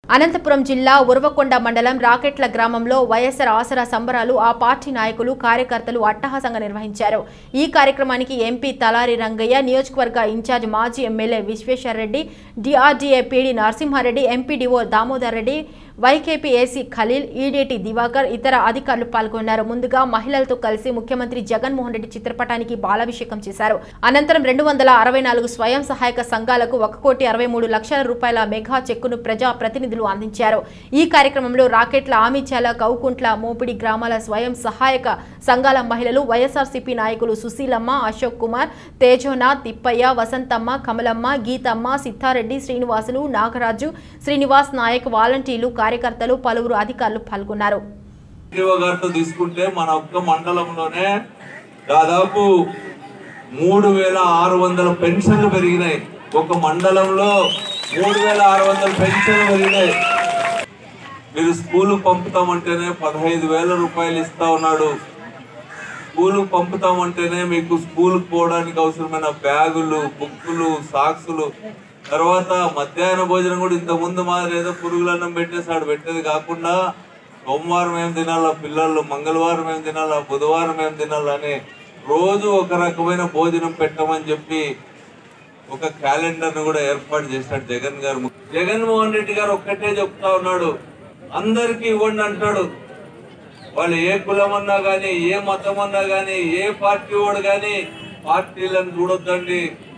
అనంతపురం జిల్లా ఉరవకొండ మండలం రాకెట్ల గ్రామంలో వైఎస్ఆర్ ఆసరా సంబరాలు ఆ పార్టీ నాయకులు కార్యకర్తలు అట్టహాసంగా నిర్వహించారు ఈ కార్యక్రమానికి ఎంపీ తలారి రంగయ్య నియోజకవర్గ ఇన్ఛార్జ్ మాజీ MLA Vishweshwar Reddy DRDA PD Narasimha Reddy MPDO Damodar Reddy VKP AC Khaleel EDT Divakar ఇతర అధికారులు పాల్గొన్నారు ముందుగా మహిళలతో కలిసి ముఖ్యమంత్రి జగన్మోహన్ రెడ్డి చిత్రపటానికి బాలాభిషేకం చేశారు అనంతరం రెండు వందల అరవై నాలుగు స్వయం సహాయక సంఘాలకు ఒక కోటి అరవై మూడు లక్షల రూపాయల మెగా చెక్కును ప్రజా ప్రతినిధులు అందించారు ఈ కార్యక్రమంలో రాకెట్ల ఆమిచాల కౌకుంట్ల మోపిడి గ్రామాల స్వయం సహాయక సంఘాల మహిళలు వైఎస్ఆర్సీపీ నాయకులు సుశీలమ్మ అశోక్ కుమార్ తేజోనాథ్ తిప్పయ్య వసంతమ్మ కమలమ్మ గీతమ్మ సిద్ధారెడ్డి శ్రీనివాసులు నాగరాజు శ్రీనివాస్ నాయక్ వాలంటీర్లు కార్యకర్తలు పలువురు అధికారులు పాల్గొన్నారు డిఓ గారితో తీసుకుంటే మన ఒక్క మండలంలోనే దాదాపు మూడు వేల ఆరు వందల పెన్షన్లు పెరిగినాయి ఒక మండలంలో మూడు వేల ఆరు వందల పెన్షన్లు పెరిగినాయి మీరు స్కూలు పంపుతామంటేనే పదహైదు వేల రూపాయలు ఇస్తా ఉన్నాడు స్కూలు పంపుతామంటేనే మీకు స్కూల్కి పోవడానికి అవసరమైన బ్యాగులు బుక్కులు సాక్సులు తర్వాత మధ్యాహ్న భోజనం కూడా ఇంత ముందు మాదిరి ఏదో పురుగులన్నం పెట్టేసాడు పెట్టేది కాకుండా సోమవారం ఏం తినాలా పిల్లలు మంగళవారం ఏం తినాలా బుధవారం ఏం తినాలా అని రోజు ఒక రకమైన భోజనం పెట్టమని చెప్పి ఒక క్యాలెండర్ ను కూడా ఏర్పాటు చేశాడు జగన్ గారు జగన్మోహన్ రెడ్డి గారు ఒక్కటే చెప్తా ఉన్నాడు అందరికీ ఇవ్వండి అంటాడు వాళ్ళు ఏ కులం అన్నా కానీ ఏ మతం అన్నా కానీ ఏ పార్టీ వాడు కానీ పార్టీలను చూడొద్దండి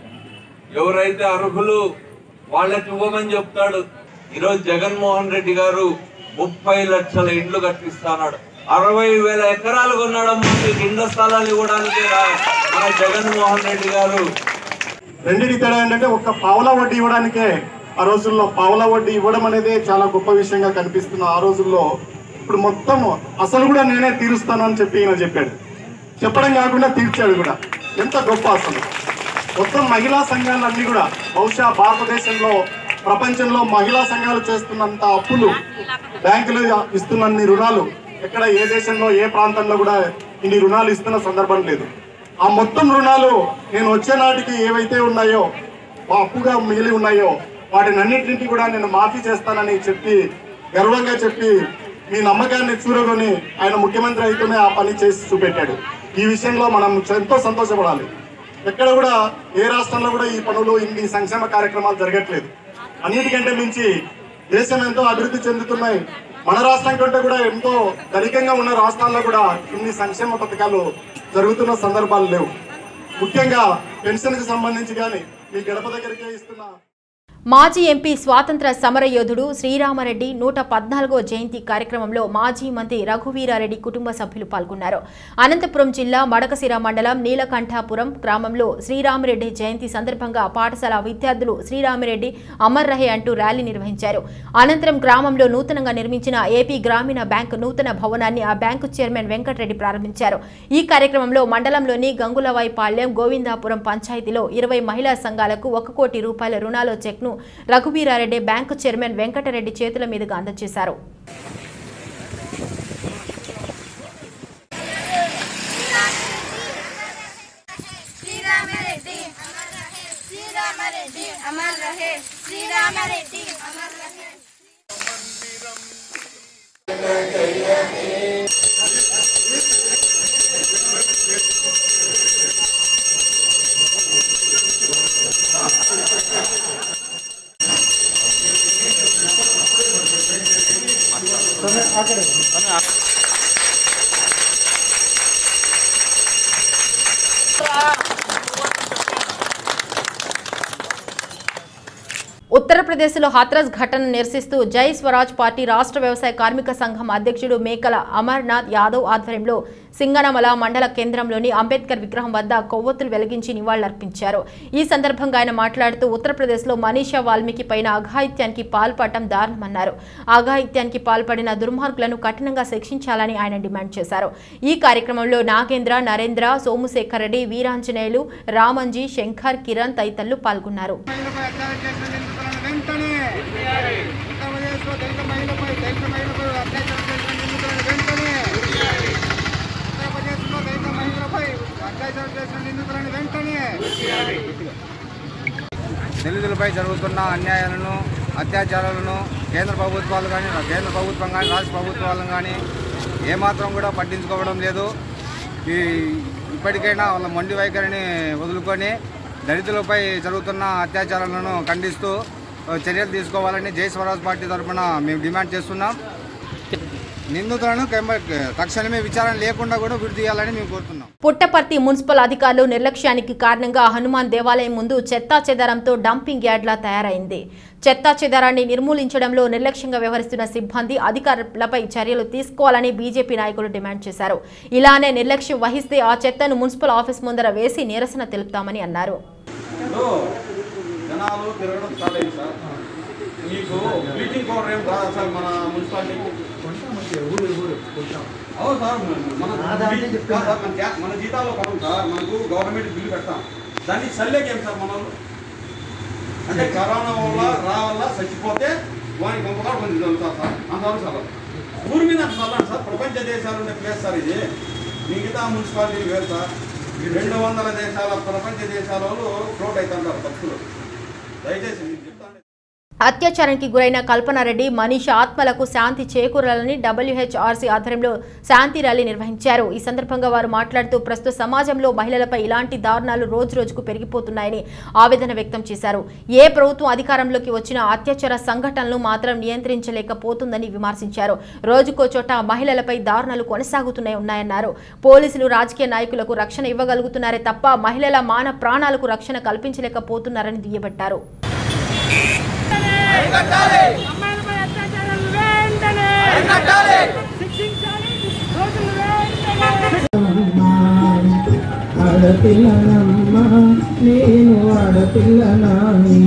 ఎవరైతే అర్హులు వాళ్ళకి ఇవ్వమని చెప్తాడు ఈరోజు జగన్మోహన్ రెడ్డి గారు ముప్పై లక్షల ఇండ్లు కట్టిస్తాడు అరవై వేల ఎకరాలు కొన్నాడమ్మా మీకు ఇండ్ల స్థలాలు ఇవ్వడానికి రా- మన జగన్మోహన్ రెడ్డి గారు రెండింటి తేడా ఏంటంటే ఒక పావుల వడ్డీ ఇవ్వడానికే ఆ రోజుల్లో పావుల వడ్డీ ఇవ్వడం అనేది చాలా గొప్ప విషయంగా కనిపిస్తున్న ఆ రోజుల్లో ఇప్పుడు మొత్తం అసలు కూడా నేనే తీరుస్తాను అని చెప్పి ఈయన చెప్పాడు చెప్పడం కాకుండా తీర్చాడు కూడా ఎంత గొప్ప అసలు మొత్తం మహిళా సంఘాలన్నీ కూడా బహుశా భారతదేశంలో ప్రపంచంలో మహిళా సంఘాలు చేస్తున్నంత అప్పులు బ్యాంకులు ఇస్తున్నన్ని రుణాలు ఎక్కడ ఏ దేశంలో ఏ ప్రాంతంలో కూడా ఇన్ని రుణాలు ఇస్తున్న సందర్భం లేదు ఆ మొత్తం రుణాలు నేను వచ్చే నాటికి ఏవైతే ఉన్నాయో ఆ అప్పుగా మిగిలి ఉన్నాయో వాటిని అన్నింటినీ కూడా నేను మాఫీ చేస్తానని చెప్పి గర్వంగా చెప్పి మీ నమ్మకాన్ని చూరగొని ఆయన ముఖ్యమంత్రి అయితేనే ఆ పని చేసి చూపెట్టాడు ఈ విషయంలో మనం ఎంతో సంతోషపడాలి ఎక్కడ కూడా ఏ రాష్ట్రంలో కూడా ఈ పనులు ఇన్ని సంక్షేమ కార్యక్రమాలు జరగట్లేదు అన్నిటికంటే మించి దేశం ఎంతో అభివృద్ధి చెందుతున్నాయి మన రాష్ట్రం కంటే కూడా ఎంతో ధనికంగా ఉన్న రాష్ట్రాల్లో కూడా ఇన్ని సంక్షేమ పథకాలు జరుగుతున్న సందర్భాలు లేవు ముఖ్యంగా పెన్షన్కి సంబంధించి కానీ మీ గడప దగ్గరికే ఇస్తున్న మాజీ ఎంపీ స్వాతంత్ర సమరయోధుడు శ్రీరామరెడ్డి నూట పద్నాలుగో జయంతి కార్యక్రమంలో మాజీ మంత్రి రఘువీరారెడ్డి కుటుంబ సభ్యులు పాల్గొన్నారు అనంతపురం జిల్లా మడకసిర మండలం నీలకంఠాపురం గ్రామంలో శ్రీరామరెడ్డి జయంతి సందర్భంగా పాఠశాల విద్యార్థులు శ్రీరామిరెడ్డి అమర్ రహే అంటూ ర్యాలీ నిర్వహించారు అనంతరం గ్రామంలో నూతనంగా నిర్మించిన ఏపీ గ్రామీణ బ్యాంక్ నూతన భవనాన్ని ఆ బ్యాంకు చైర్మన్ వెంకటరెడ్డి ప్రారంభించారు ఈ కార్యక్రమంలో మండలంలోని గంగులవాయిపాళ్యం గోవిందాపురం పంచాయతీలో ఇరవై మహిళా సంఘాలకు ఒక కోటి రూపాయల రుణాల చెక్ను రఘువీరారెడ్డి బ్యాంకు చైర్మన్ వెంకటరెడ్డి చేతుల మీదుగా అందజేశారు శ్రీరామరెడ్డి శ్రీరామరెడ్డి అమర్ రహే శ్రీరామరెడ్డి అమర్ రహే ఉత్తరప్రదేశ్లో హాత్రస్ ఘటనను నిరసిస్తూ జై స్వరాజ్ పార్టీ రాష్ట్ర వ్యవసాయ కార్మిక సంఘం అధ్యక్షుడు మేకల అమర్నాథ్ యాదవ్ ఆధ్వర్యంలో సింగనమల మండల కేంద్రంలోని అంబేద్కర్ విగ్రహం వద్ద కొవ్వొత్తులు వెలిగించి నివాళులర్పించారు ఈ సందర్భంగా ఆయన మాట్లాడుతూ ఉత్తరప్రదేశ్లో మనీషా వాల్మీకి పైన అఘాయిత్యానికి పాల్పడటం దారుణమన్నారు అఘాయిత్యానికి పాల్పడిన దుర్మార్గులను కఠినంగా శిక్షించాలని ఆయన డిమాండ్ చేశారు ఈ కార్యక్రమంలో నాగేంద్ర నరేంద్ర సోముశేఖర్ రెడ్డి వీరాంజనేయులు రామంజీ శంకర్ కిరణ్ తదితరులు పాల్గొన్నారు మహిళపై దళిత మహిళపై అత్యాచారం చేసిన నిందితులను వెంటనే ఉత్తరప్రదేశ్లో దళిత మహిళపై అత్యాచారం చేసిన నిందితులను వెంటనే దళితులపై జరుగుతున్న అన్యాయాలను అత్యాచారాలను కేంద్ర ప్రభుత్వాలు కానీ కేంద్ర ప్రభుత్వం కానీ రాష్ట్ర ప్రభుత్వాలను కానీ ఏమాత్రం కూడా పట్టించుకోవడం లేదు ఈ ఇప్పటికైనా వాళ్ళ మొండి వైఖరిని వదులుకొని దళితులపై జరుగుతున్న అత్యాచారాలను ఖండిస్తూ చర్యలు తీసుకోవాలని జై స్వరాజ్ పార్టీ తరఫున మేము డిమాండ్ చేస్తున్నాం నిందితులను కెంబ- తక్షణమే విచారణ లేకుండా కూడా విడుదల చేయాలని మేము కోరుతున్నాం పుట్టపర్తి మున్సిపల్ అధికారులు నిర్లక్ష్యానికి కారణంగా హనుమాన్ దేవాలయం ముందు చెత్తా చెదారంతో డంపింగ్ యార్డ్లా తయారైంది చెత్తా చెదారాన్ని నిర్మూలించడంలో నిర్లక్ష్యంగా వ్యవహరిస్తున్న సిబ్బంది అధికారులపై చర్యలు తీసుకోవాలని బీజేపీ నాయకులు డిమాండ్ చేశారు ఇలానే నిర్లక్ష్యం వహిస్తే ఆ చెత్తను మున్సిపల్ ఆఫీస్ ముందర వేసి నిరసన తెలుపుతామని అన్నారు ఇప్పుడు జనాలు తిరగడం స్టార్ట్ అయింది సార్ మీకు బ్లీచింగ్ పౌడర్ ఏం రాదా సార్ మన మున్సిపాలిటీకి అవును సార్ మన కాదు సార్, మన జా- మన జీతాల్లో పడం సార్ మనకు గవర్నమెంట్ బిల్లు పెడతాం దాన్ని చల్లేకేం సార్ మనం అంటే కరోనా వల్ల రా వల్ల చచ్చిపోతే వానికి పంపకాలు పొందుతాం సార్ సార్ అంతవరకు సార్ ఊరి మీద అంత చల్లండి సార్ ప్రపంచ దేశాలు ఉండే ప్లేస్ సార్ ఇది మిగతా మున్సిపాలిటీ వేరు సార్ ఈ రెండు వందల దేశాల ప్రపంచ దేశాల వాళ్ళు ఫ్లోట్ అవుతుంటారు భక్తులు దయచేసి మీకు చెప్తాను అత్యాచారానికి గురైన కల్పనారెడ్డి మనీష ఆత్మలకు శాంతి చేకూరాలని డబ్ల్యూహెచ్ఆర్సీ ఆధ్వర్యంలో శాంతి ర్యాలీ నిర్వహించారు ఈ సందర్భంగా వారు మాట్లాడుతూ ప్రస్తుత సమాజంలో మహిళలపై ఇలాంటి దారుణాలు రోజు రోజుకు పెరిగిపోతున్నాయని ఆవేదన వ్యక్తం చేశారు ఏ ప్రభుత్వం అధికారంలోకి వచ్చిన అత్యాచార సంఘటనలు మాత్రం నియంత్రించలేకపోతుందని విమర్శించారు రోజుకో చోట మహిళలపై దారుణాలు కొనసాగుతూనే ఉన్నాయన్నారు పోలీసులు రాజకీయ నాయకులకు రక్షణ ఇవ్వగలుగుతున్నారే తప్ప మహిళల మాన ప్రాణాలకు రక్షణ కల్పించలేకపోతున్నారని దుయ్యబట్టారు అమ్మాయిలపై అత్యాచారాలు వెంటనే శిక్షించాలి రోజులు వెంటనే ఆడపిల్లనమ్మా నేను ఆడపిల్లనాని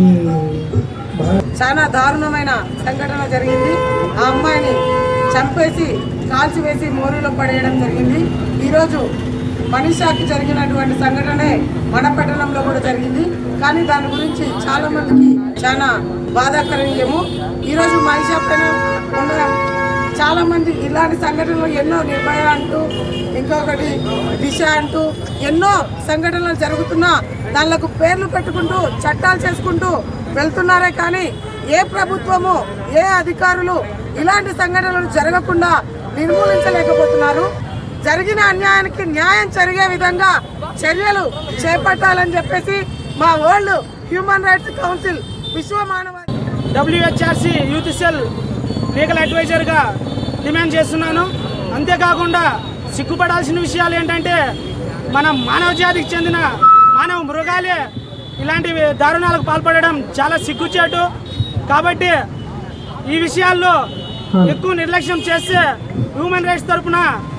చాలా దారుణమైన సంఘటన జరిగింది ఆ అమ్మాయిని చంపేసి కాల్చివేసి మోరీలో పడేయడం జరిగింది ఈరోజు మనీషాకి జరిగినటువంటి సంఘటనే మన పట్టణంలో కూడా జరిగింది కానీ దాని గురించి చాలా మందికి చాలా బాధాకరమేమో ఈరోజు మనీషా పైన ఉన్న చాలా మంది ఇలాంటి సంఘటనలు ఎన్నో నిర్భయ అంటూ ఇంకొకటి దిశ అంటూ ఎన్నో సంఘటనలు జరుగుతున్నా దానిలకు పేర్లు పెట్టుకుంటూ చట్టాలు చేసుకుంటూ వెళ్తున్నారే కానీ ఏ ప్రభుత్వము ఏ అధికారులు ఇలాంటి సంఘటనలు జరగకుండా నిర్మూలించలేకపోతున్నారు జరిగిన అన్యాయానికి న్యాయం జరిగే విధంగా చర్యలు చేపట్టాలని చెప్పేసి మా వరల్డ్ హ్యూమన్ రైట్స్ కౌన్సిల్ విశ్వ మానవ డబ్ల్యూహెచ్ఆర్సి యూత్ సెల్ లీగల్ అడ్వైజర్గా డిమాండ్ చేస్తున్నాను అంతేకాకుండా సిగ్గుపడాల్సిన విషయాలు ఏంటంటే మన మానవ జాతికి చెందిన మానవ మృగాలే ఇలాంటి దారుణాలకు పాల్పడడం చాలా సిగ్గుచేటు కాబట్టి ఈ విషయాల్లో ఎక్కువ నిర్లక్ష్యం చేస్తే హ్యూమన్ రైట్స్ తరఫున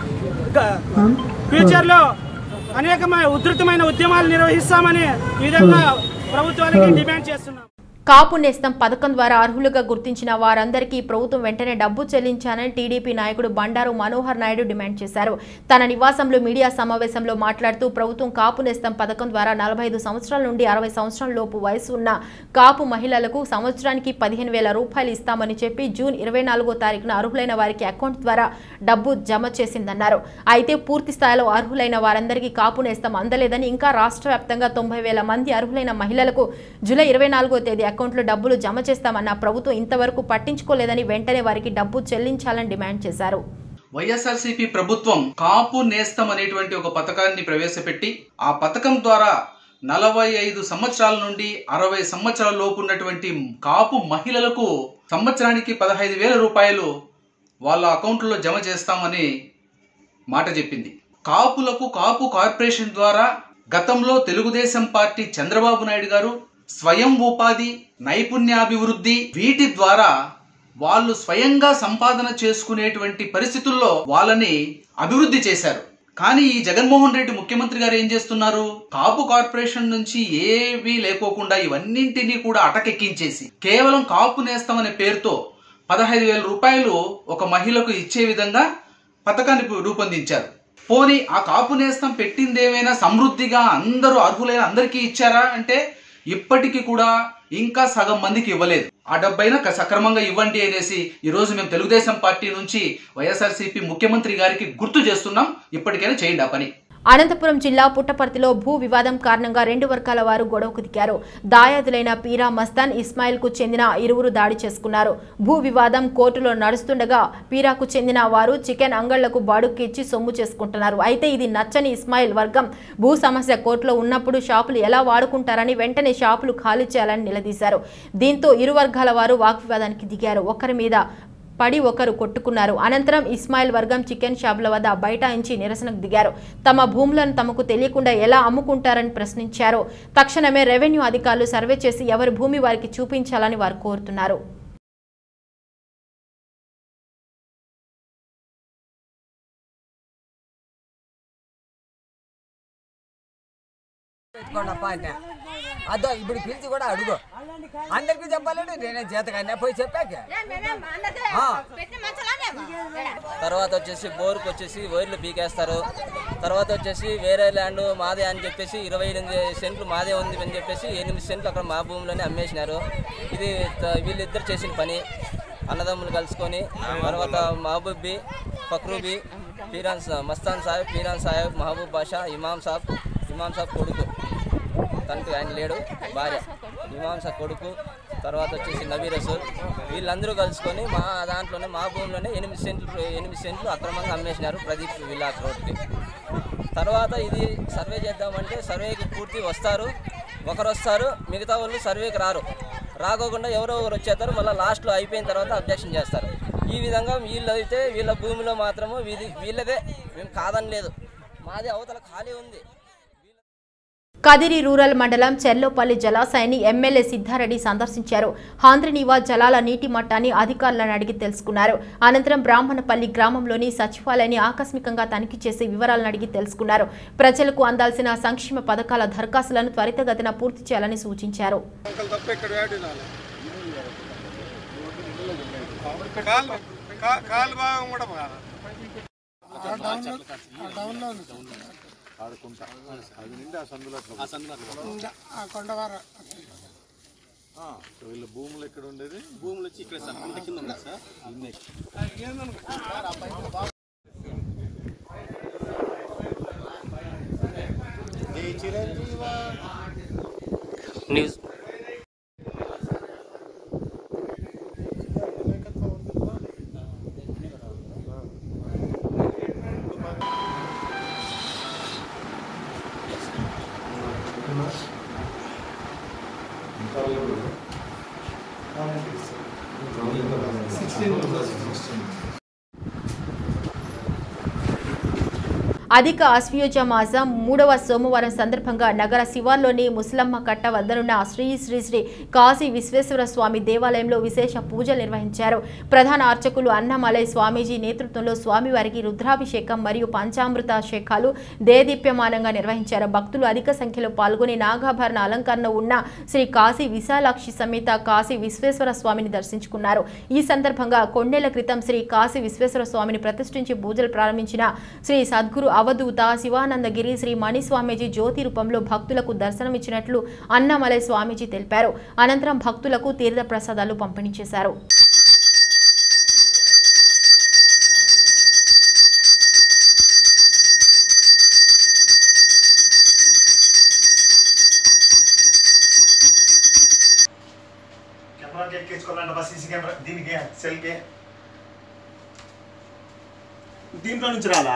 ఫ్యూచర్లో అనేకమైన ఉధృతమైన ఉద్యమాలు నిర్వహిస్తామని ఈ విధంగా ప్రభుత్వానికి డిమాండ్ చేస్తున్నాం కాపు నేస్తం పథకం ద్వారా అర్హులుగా గుర్తించిన వారందరికీ ప్రభుత్వం వెంటనే డబ్బు చెల్లించాలని టీడీపీ నాయకుడు బండారు మనోహర్ నాయుడు డిమాండ్ చేశారు తన నివాసంలో మీడియా సమావేశంలో మాట్లాడుతూ ప్రభుత్వం కాపు నేస్తం పథకం ద్వారా నలభై ఐదు సంవత్సరాల నుండి అరవై సంవత్సరాల లోపు వయసు ఉన్న కాపు మహిళలకు సంవత్సరానికి పదిహేను వేల రూపాయలు ఇస్తామని చెప్పి జూన్ ఇరవై నాలుగో తారీఖున అర్హులైన వారికి అకౌంట్ ద్వారా డబ్బు జమ చేసిందన్నారు అయితే పూర్తి స్థాయిలో అర్హులైన వారందరికీ కాపు నేస్తం అందలేదని ఇంకా రాష్ట్ర వ్యాప్తంగా తొంభై వేల మంది అర్హులైన మహిళలకు జూలై ఇరవై నాలుగో తేదీ అకౌంట్లో డబ్బులు జమ చేస్తామన్న ప్రభుత్వం ఇంతవరకు పట్టించుకోలేదని వెంటనే వారికి డబ్బు చెల్లించాలని డిమాండ్ చేశారు వైఎస్ఆర్సీపీ ప్రభుత్వం కాపు నేస్తం అనేటువంటి ఒక పథకాన్ని ప్రవేశపెట్టి ఆ పథకం ద్వారా నలభై ఐదు సంవత్సరాల నుండి అరవై సంవత్సరాల లోపు ఉన్నటువంటి కాపు మహిళలకు సంవత్సరానికి పదహైదు వేల రూపాయలు వాళ్ళ అకౌంట్లో జమ చేస్తామని మాట చెప్పింది కాపులకు కాపు కార్పొరేషన్ ద్వారా గతంలో తెలుగుదేశం పార్టీ చంద్రబాబు నాయుడు గారు స్వయం ఉపాధి నైపుణ్యాభివృద్ధి వీటి ద్వారా వాళ్ళు స్వయంగా సంపాదన చేసుకునేటువంటి పరిస్థితుల్లో వాళ్ళని అభివృద్ధి చేశారు కానీ ఈ జగన్మోహన్ రెడ్డి ముఖ్యమంత్రి గారు ఏం చేస్తున్నారు కాపు కార్పొరేషన్ నుంచి ఏవీ లేకోకుండా ఇవన్నింటినీ కూడా అటకెక్కించేసి కేవలం కాపు నేస్తామనే పేరుతో పదహైదు వేల రూపాయలు ఒక మహిళకు ఇచ్చే విధంగా పథకాన్ని రూపొందించారు పోనీ ఆ కాపు నేస్తం పెట్టిందేమైనా సమృద్ధిగా అందరూ అర్హులైన అందరికీ ఇచ్చారా అంటే ఇప్పటికీ కూడా ఇంకా సగం మందికి ఇవ్వలేదు ఆ డబ్బైనా క- సక్రమంగా ఇవ్వండి అనేసి ఈ రోజు మేము తెలుగుదేశం పార్టీ నుంచి వైఎస్ఆర్సీపీ ముఖ్యమంత్రి గారికి గుర్తు చేస్తున్నాం ఇప్పటికైనా చేయండి ఆ పని అనంతపురం జిల్లా పుట్టపర్తిలో భూ వివాదం కారణంగా రెండు వర్గాల వారు గొడవకు దిగారు దాయాదులైన పీరా మస్తాన్ ఇస్మాయిల్ కు చెందిన ఇరువురు దాడి చేసుకున్నారు భూ వివాదం కోర్టులో నడుస్తుండగా పీరాకు చెందిన వారు చికెన్ అంగళ్లకు బాడుక్కిచ్చి సొమ్ము చేసుకుంటున్నారు అయితే ఇది నచ్చని ఇస్మాయిల్ వర్గం భూ సమస్య కోర్టులో ఉన్నప్పుడు షాపులు ఎలా వాడుకుంటారని వెంటనే షాపులు ఖాళీ చేయాలని నిలదీశారు దీంతో ఇరు వర్గాల వారు వాగ్వివాదానికి దిగారు ఒకరి మీద పడి ఒకరు కొట్టుకున్నారు అనంతరం ఇస్మాయిల్ వర్గం చికెన్ షాపుల వద్ద బైఠాయించి నిరసనకు దిగారు తమ భూములను తమకు తెలియకుండా ఎలా అమ్ముకుంటారని ప్రశ్నించారు తక్షణమే రెవెన్యూ అధికారులు సర్వే చేసి ఎవరి భూమి వారికి చూపించాలని వారు కోరుతున్నారు పెట్టుకోండప్ప అంటే అదో ఇప్పుడు పిలిచి కూడా అడుగు అందరికీ చెప్పాలంటే నేనే చేతగానే పోయి చెప్పాక ఆ. తర్వాత వచ్చేసి బోర్కి వచ్చేసి వైర్లు పీకేస్తారు తర్వాత వచ్చేసి వేరే ల్యాండ్ మాదే అని చెప్పేసి ఇరవై ఎనిమిది సెంట్లు మాదే ఉంది అని చెప్పేసి ఎనిమిది సెంట్లు అక్కడ మా భూమిలోనే అమ్మేసినారు ఇది త- వీళ్ళిద్దరు చేసిన పని అన్నదమ్ములు కలుసుకొని తర్వాత మహబూబీ ఫక్రూబీ పీరాన్ సా- మస్తాన్ సాహెబ్ పీరాన్ సాహెబ్ మహబూబ్ బాషా ఇమాం సాబ్ ఇమాం సాబ్ కొడుకు తనకి ఆయన లేడు భార్య ఇమాం సాబ్ కొడుకు తర్వాత వచ్చేసి నబీ రసూల్ వీళ్ళందరూ కలుసుకొని మా దాంట్లోనే మా భూమిలోనే ఎనిమిది సెంట్లు ఎనిమిది సెంట్లు అక్రమంగా అమ్మేసినారు ప్రదీప్ విల్లా రోడ్కి తర్వాత ఇది సర్వే చేద్దామంటే సర్వేకి పూర్తి వస్తారు ఒకరు వస్తారు మిగతా వాళ్ళు సర్వేకి రారు రాకోకుండా ఎవరో ఒకరు వచ్చేస్తారు మళ్ళీ లాస్ట్లో అయిపోయిన తర్వాత అబ్జెక్షన్ చేస్తారు ఈ విధంగా వీళ్ళు అయితే వీళ్ళ భూమిలో మాత్రము వీధి వీళ్ళదే మేము కాదని లేదు మాది అవతల ఖాళీ ఉంది కదిరి రూరల్ మండలం చెర్లోపల్లి జలాశయాన్ని ఎమ్మెల్యే సిద్ధారెడ్డి సందర్శించారు హాంద్రినీవా జలాల నీటి మట్టాన్ని అధికారులను అడిగి తెలుసుకున్నారు అనంతరం బ్రాహ్మణపల్లి గ్రామంలోని సచివాలయాన్ని ఆకస్మికంగా తనిఖీ చేసి వివరాలను అడిగి తెలుసుకున్నారు ప్రజలకు అందాల్సిన సంక్షేమ పథకాల దరఖాస్తులను త్వరితగతిన పూర్తి చేయాలని సూచించారు తప్ప ఇక్కడ వేడినాలి కాలు కా- కాలు భాగం కూడా బాగా ఆడుకుంటా అది నిండి ఆ సందులో ఆ కొండవార వీళ్ళ భూములు ఎక్కడ ఉండేది భూములు వచ్చి ఇక్కడ సార్ అంత కింద ఉన్నాయి సార్ న్యూస్ అధిక అశ్వయుజ మాసం మూడవ సోమవారం సందర్భంగా నగర శివార్లోని ముసలమ్మ కట్ట వద్దనున్న శ్రీ శ్రీ శ్రీ కాశీ విశ్వేశ్వర స్వామి దేవాలయంలో విశేష పూజలు నిర్వహించారు ప్రధాన అర్చకులు అన్నమలై స్వామీజీ నేతృత్వంలో స్వామివారికి రుద్రాభిషేకం మరియు పంచామృతాభిషేకాలు దేదీప్యమానంగా నిర్వహించారు భక్తులు అధిక సంఖ్యలో పాల్గొని నాగాభరణ అలంకరణ ఉన్న శ్రీ కాశీ విశాలాక్షి సమేత కాశీ విశ్వేశ్వర స్వామిని దర్శించుకున్నారు ఈ సందర్భంగా కొన్నేళ్ల క్రితం శ్రీ కాశీ విశ్వేశ్వర స్వామిని ప్రతిష్ఠించి పూజలు ప్రారంభించిన శ్రీ సద్గురు అవధూత శివానందగిరి శ్రీ మణి స్వామీజీ జ్యోతి రూపంలో భక్తులకు దర్శనమిచ్చినట్లు అన్నమలై స్వామీజీ తెలిపారు అనంతరం భక్తులకు తీర్థ ప్రసాదాలు పంపిణీ చేశారు కెమెరాకి ఎక్కించుకోవాలంటే బస్ సీసీ కెమెరా దీనికి సెల్కి దీంట్లో నుంచి రాలా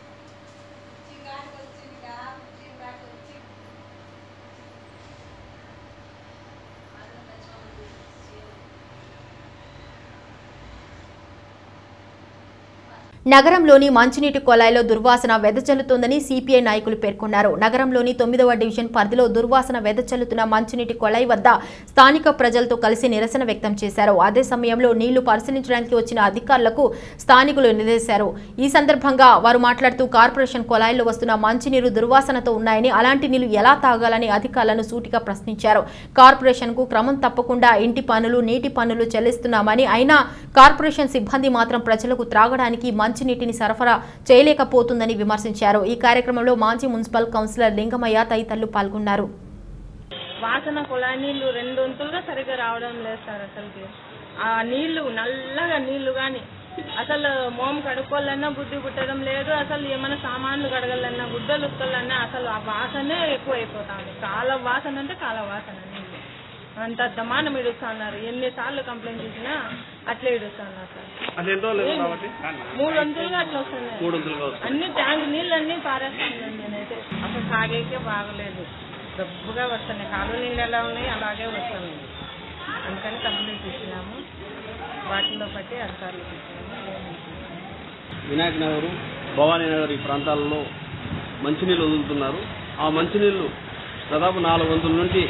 నగరంలోని మంచినీటి కొలాయిలో దుర్వాసన వెదజల్లుతోందని సిపిఐ నాయకులు పేర్కొన్నారు నగరంలోని తొమ్మిదవ డివిజన్ పరిధిలో దుర్వాసన వెదజల్లుతున్న మంచినీటి కొలాయి వద్ద స్థానిక ప్రజలతో కలిసి నిరసన వ్యక్తం చేశారు అదే సమయంలో నీళ్లు పరిశీలించడానికి వచ్చిన అధికారులకు స్థానికులు నిలదీశారు ఈ సందర్భంగా వారు మాట్లాడుతూ కార్పొరేషన్ కొలాయిలో వస్తున్న మంచినీరు దుర్వాసనతో ఉన్నాయని అలాంటి నీళ్లు ఎలా తాగాలని అధికారులను సూటిగా ప్రశ్నించారు కార్పొరేషన్ కు క్రమం తప్పకుండా ఇంటి పన్నులు నీటి పన్నులు చెల్లిస్తున్నామని అయినా కార్పొరేషన్ సిబ్బంది మాత్రం ప్రజలకు త్రాగడానికి మంచినీటిని సరఫరా చేయలేకపోతుందని విమర్శించారు ఈ కార్యక్రమంలో మాజీ మున్సిపల్ కౌన్సిలర్ లింగమయ్య తదితరులు పాల్గొన్నారు వాసన కుళాయి నీళ్లు రెండు వంతులుగా సరిగ్గా రావడం లేదు సార్ అసలుకి ఆ నీళ్లు నల్లగా నీళ్లు కానీ అసలు మోం కడుక్కోవాలన్నా బుద్ధి పుట్టడం లేదు అసలు ఏమైనా సామాన్లు కడగాలన్నా గుడ్డలు ఉత్కాలన్నా అసలు ఆ వాసనే ఎక్కువ అయిపోతుంది కాల వాసన అంటే కాల వాసన నీళ్ళు అంత దమానం ఇడుస్తున్నారు ఎన్నిసార్లు కంప్లైంట్ చేసినా అట్లే ఇడుస్తున్నారు సార్ అది ఎన్ని రోజులు ఏం? కాబట్టి మూడు వంతులుగా అట్లా వస్తున్నాయి మూడు వంతులుగా వస్తుంది. అన్ని ట్యాంక్ నీళ్ళు అన్ని పారేస్తున్నాను నేనైతే అసలు తాగేకే బాగలేదు డబ్బుగా వస్తున్నాయి కాలువ నీళ్ళు ఎలా ఉన్నాయి అలాగే వస్తున్నాయి అందుకని కంప్లైంట్ ఇచ్చినాము వాటిలో బట్టి అధికారులు ఇచ్చినాము వినాయక నగర్ భవానీ నగర్ ఈ ప్రాంతాలలో మంచినీళ్ళు వదులుతున్నారు ఆ మంచినీళ్ళు దాదాపు నాలుగు వంతుల నుండి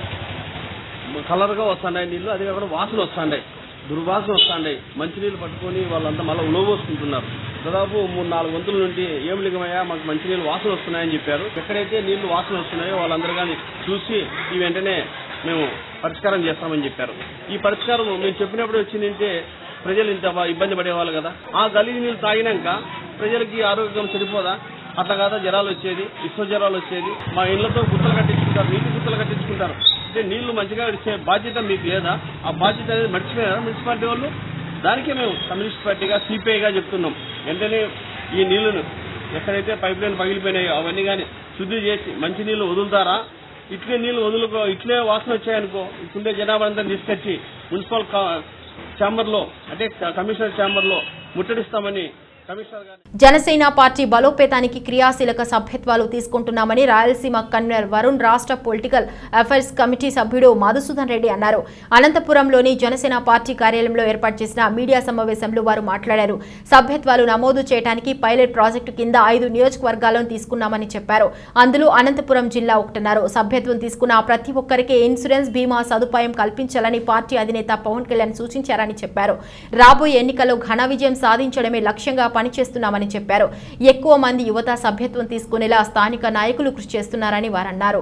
కలర్గా వస్తున్నాయి నీళ్ళు అదే కాకుండా వాసన వస్తున్నాయి దుర్వాసన వస్తున్నాయి మంచినీళ్ళు పట్టుకొని వాళ్ళంతా మళ్ళీ ఉలవోసుకుంటున్నారు దాదాపు మూడు నాలుగు వంతుల నుండి ఏం లింగమయ్యా మాకు మంచినీళ్ళు వాసన వస్తున్నాయని చెప్పారు ఎక్కడైతే నీళ్లు వాసన వస్తున్నాయో వాళ్ళందరూ కానీ చూసి ఈ వెంటనే మేము పరిష్కారం చేస్తామని చెప్పారు ఈ పరిష్కారం మేము చెప్పినప్పుడు వచ్చిందంటే ప్రజలు ఇంత బా- ఇబ్బంది పడేవాళ్ళు కదా ఆ గలీజ్ నీళ్ళు తాగినాక ప్రజలకి ఆరోగ్యం సరిపోదా అట్లా కాదా జ్వరాలు వచ్చేది విశ్వ జ్వరాలు వచ్చేది మా ఇళ్లతో గుత్తలు కట్టించుకుంటారు నీటి గుత్తలు కట్టించుకుంటారు అంటే నీళ్లు మంచిగా ఇచ్చే బాధ్యత మీకు లేదా ఆ బాధ్యత అనేది మర్చిపోయారా మున్సిపాలిటీ వాళ్ళు దానికే మేము కమ్యూనిస్ట్ పార్టీగా సిపిఐగా చెప్తున్నాం వెంటనే ఈ నీళ్లను ఎక్కడైతే పైప్ లైన్ పగిలిపోయినాయో అవన్నీ కానీ శుద్ధి చేసి మంచి నీళ్లు వదులుతారా ఇట్లే నీళ్లు వదులుకో ఇట్లే వాసన వచ్చాయనుకో ఇప్పుడే జనాభా అంతా తీసుకొచ్చి మున్సిపల్ ఛాంబర్ లో అంటే కమిషనర్ ఛాంబర్ లో ముట్టడిస్తామని కమిషనర్ గారు జనసేన పార్టీ బలోపేతానికి క్రియాశీలక సభ్యత్వాలు తీసుకుంటున్నామని రాయలసీమ కన్వీనర్ వరుణ్ రాష్ట్ర పొలిటికల్ అఫైర్స్ కమిటీ సభ్యుడు మధుసూదన్ రెడ్డి అన్నారు అనంతపురంలోని జనసేన పార్టీ కార్యాలయంలో ఏర్పాటు చేసిన మీడియా సమావేశంలో వారు మాట్లాడారు సభ్యత్వాలు నమోదు చేయడానికి పైలట్ ప్రాజెక్టు కింద ఐదు నియోజకవర్గాలను తీసుకున్నామని చెప్పారు అందులో అనంతపురం జిల్లా ఒకటన్నారు సభ్యత్వం తీసుకున్న ప్రతి ఒక్కరికి ఇన్సూరెన్స్ బీమా సదుపాయం కల్పించాలని పార్టీ అధినేత పవన్ కళ్యాణ్ సూచించారని చెప్పారు రాబోయే ఎన్నికల్లో ఘన విజయం సాధించడమే లక్ష్యంగా పనిచేస్తున్నామని చెప్పారు ఎక్కువ మంది యువత సభ్యత్వం తీసుకునేలా స్థానిక నాయకులు కృషి చేస్తున్నారని వారన్నారు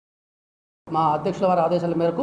మా అధ్యక్షుల వారి ఆదేశాల మేరకు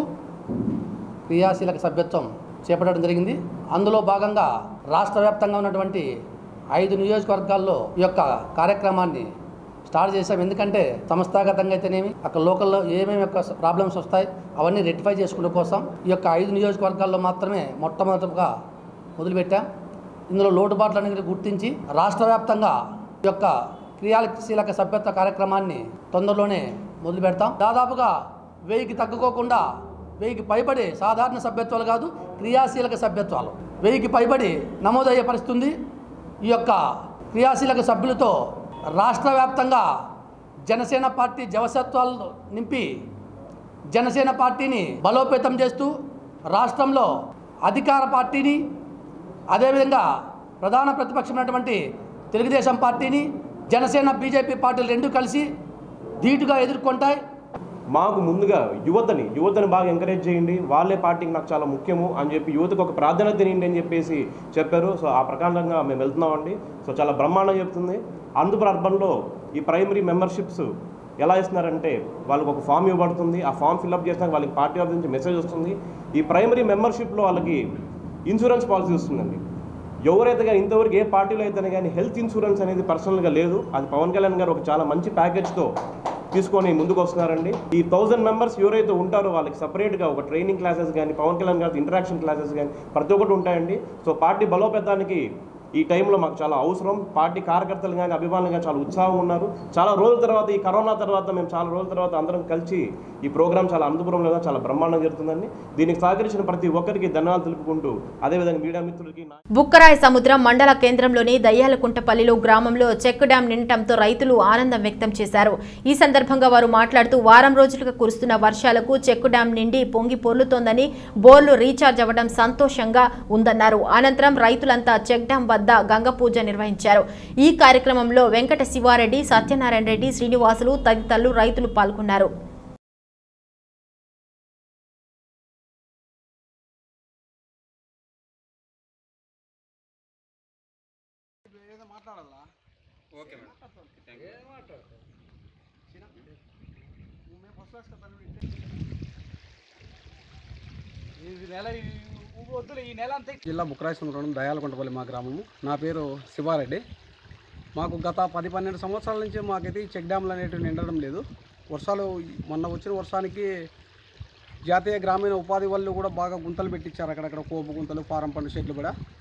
క్రియాశీలక సభ్యత్వం చేపట్టడం జరిగింది అందులో భాగంగా రాష్ట్ర వ్యాప్తంగా ఉన్నటువంటి ఐదు నియోజకవర్గాల్లో ఈ యొక్క కార్యక్రమాన్ని స్టార్ట్ చేశాం ఎందుకంటే సంస్థాగతంగా అయితేనేమి అక్కడ లోకల్లో ఏమేమి యొక్క ప్రాబ్లమ్స్ వస్తాయి అవన్నీ రెక్టిఫై చేసుకునే కోసం ఈ యొక్క ఐదు నియోజకవర్గాల్లో మాత్రమే మొట్టమొదటిగా మొదలుపెట్టాం ఇందులో లోటుబాట్లన్నింటినీ గుర్తించి రాష్ట్ర వ్యాప్తంగా ఈ యొక్క క్రియాశీలక సభ్యత్వ కార్యక్రమాన్ని తొందరలోనే మొదలు పెడతాం దాదాపుగా వెయ్యికి తగ్గుకోకుండా వెయ్యికి పైబడి సాధారణ సభ్యత్వాలు కాదు క్రియాశీలక సభ్యత్వాలు వెయ్యికి పైబడి నమోదయ్యే పరిస్థితి ఉంది ఈ యొక్క క్రియాశీలక సభ్యులతో రాష్ట్ర వ్యాప్తంగా జనసేన పార్టీ జవసత్వాలు నింపి జనసేన పార్టీని బలోపేతం చేస్తూ రాష్ట్రంలో అధికార పార్టీని అదేవిధంగా ప్రధాన ప్రతిపక్షమైనటువంటి తెలుగుదేశం పార్టీని జనసేన బీజేపీ పార్టీలు రెండు కలిసి ధీటుగా ఎదుర్కొంటాయి మాకు ముందుగా యువతని యువతని బాగా ఎంకరేజ్ చేయండి వాళ్ళే పార్టీకి నాకు చాలా ముఖ్యము అని చెప్పి యువతకు ఒక ప్రాధాన్యత తినండి అని చెప్పేసి చెప్పారు సో ఆ ప్రకారంగా మేము వెళ్తున్నామండి సో చాలా బ్రహ్మాండం చెప్తుంది అందుపుర అర్బన్లో ఈ ప్రైమరీ మెంబర్షిప్స్ ఎలా ఇస్తున్నారంటే వాళ్ళకి ఒక ఫామ్ ఇవ్వబడుతుంది ఆ ఫామ్ ఫిల్అప్ చేసినాక వాళ్ళకి పార్టీ ఆఫ్ నుంచి మెసేజ్ వస్తుంది ఈ ప్రైమరీ మెంబర్షిప్లో వాళ్ళకి ఇన్సూరెన్స్ పాలసీ వస్తుందండి ఎవరైతే కానీ ఇంతవరకు ఏ పార్టీలో అయితేనే కానీ హెల్త్ ఇన్సూరెన్స్ అనేది పర్సనల్గా లేదు అది పవన్ కళ్యాణ్ గారు ఒక చాలా మంచి ప్యాకేజ్తో తీసుకొని ముందుకు వస్తున్నారండి ఈ థౌజండ్ మెంబర్స్ ఎవరైతే ఉంటారో వాళ్ళకి సపరేట్గా ఒక ట్రైనింగ్ క్లాసెస్ కానీ పవన్ కళ్యాణ్ గారి ఇంటరాక్షన్ క్లాసెస్ కానీ ప్రతి ఒక్కటి ఉంటాయండి సో పార్టీ బలోపేతానికి ఈ టైంలో మాకు చాలా అవసరం పార్టీ కార్యకర్తలు కానీ అభిమానులు కానీ చాలా ఉత్సాహం ఉన్నారు చాలా రోజుల తర్వాత ఈ కరోనా తర్వాత మేము చాలా రోజుల తర్వాత అందరం కలిసి ఈ ప్రోగ్రామ్ చాలా అనంతపురంలో చాలా బ్రహ్మాండంగా జరుగుతుందండి దీనికి సహకరించిన ప్రతి ఒక్కరికి ధన్యవాదాలు తెలుపుకుంటూ అదేవిధంగా మీడియా మిత్రులకి నా- బుక్కరాయ సముద్రం మండల కేంద్రంలోని దయ్యాలకుంటపల్లిలో గ్రామంలో చెక్ డ్యాం నిండటంతో రైతులు ఆనందం వ్యక్తం చేశారు ఈ సందర్భంగా వారు మాట్లాడుతూ వారం రోజులుగా కురుస్తున్న వర్షాలకు చెక్ డ్యాం నిండి పొంగి పొర్లుతోందని బోర్లు రీఛార్జ్ అవ్వడం సంతోషంగా ఉందన్నారు అనంతరం రైతులంతా చెక్ డ్యాం వద్ద గంగ పూజ నిర్వహించారు ఈ కార్యక్రమంలో వెంకట శివారెడ్డి సత్యనారాయణ రెడ్డి శ్రీనివాసులు తదితరులు రైతులు పాల్గొన్నారు ఓకే జిల్లా బుక్రాయసముద్రం దయాలకుంటపల్లి మా గ్రామము నా పేరు శివారెడ్డి మాకు గత పది పన్నెండు సంవత్సరాల నుంచి మాకైతే ఈ చెక్ డ్యామ్లు అనేటివి నిండడం లేదు వర్షాలు మొన్న వచ్చిన వర్షానికి జాతీయ గ్రామీణ ఉపాధి వాళ్ళు కూడా బాగా గుంతలు పెట్టించారు అక్కడక్కడ కోపు గుంతలు ఫారం పండు షెడ్లు కూడా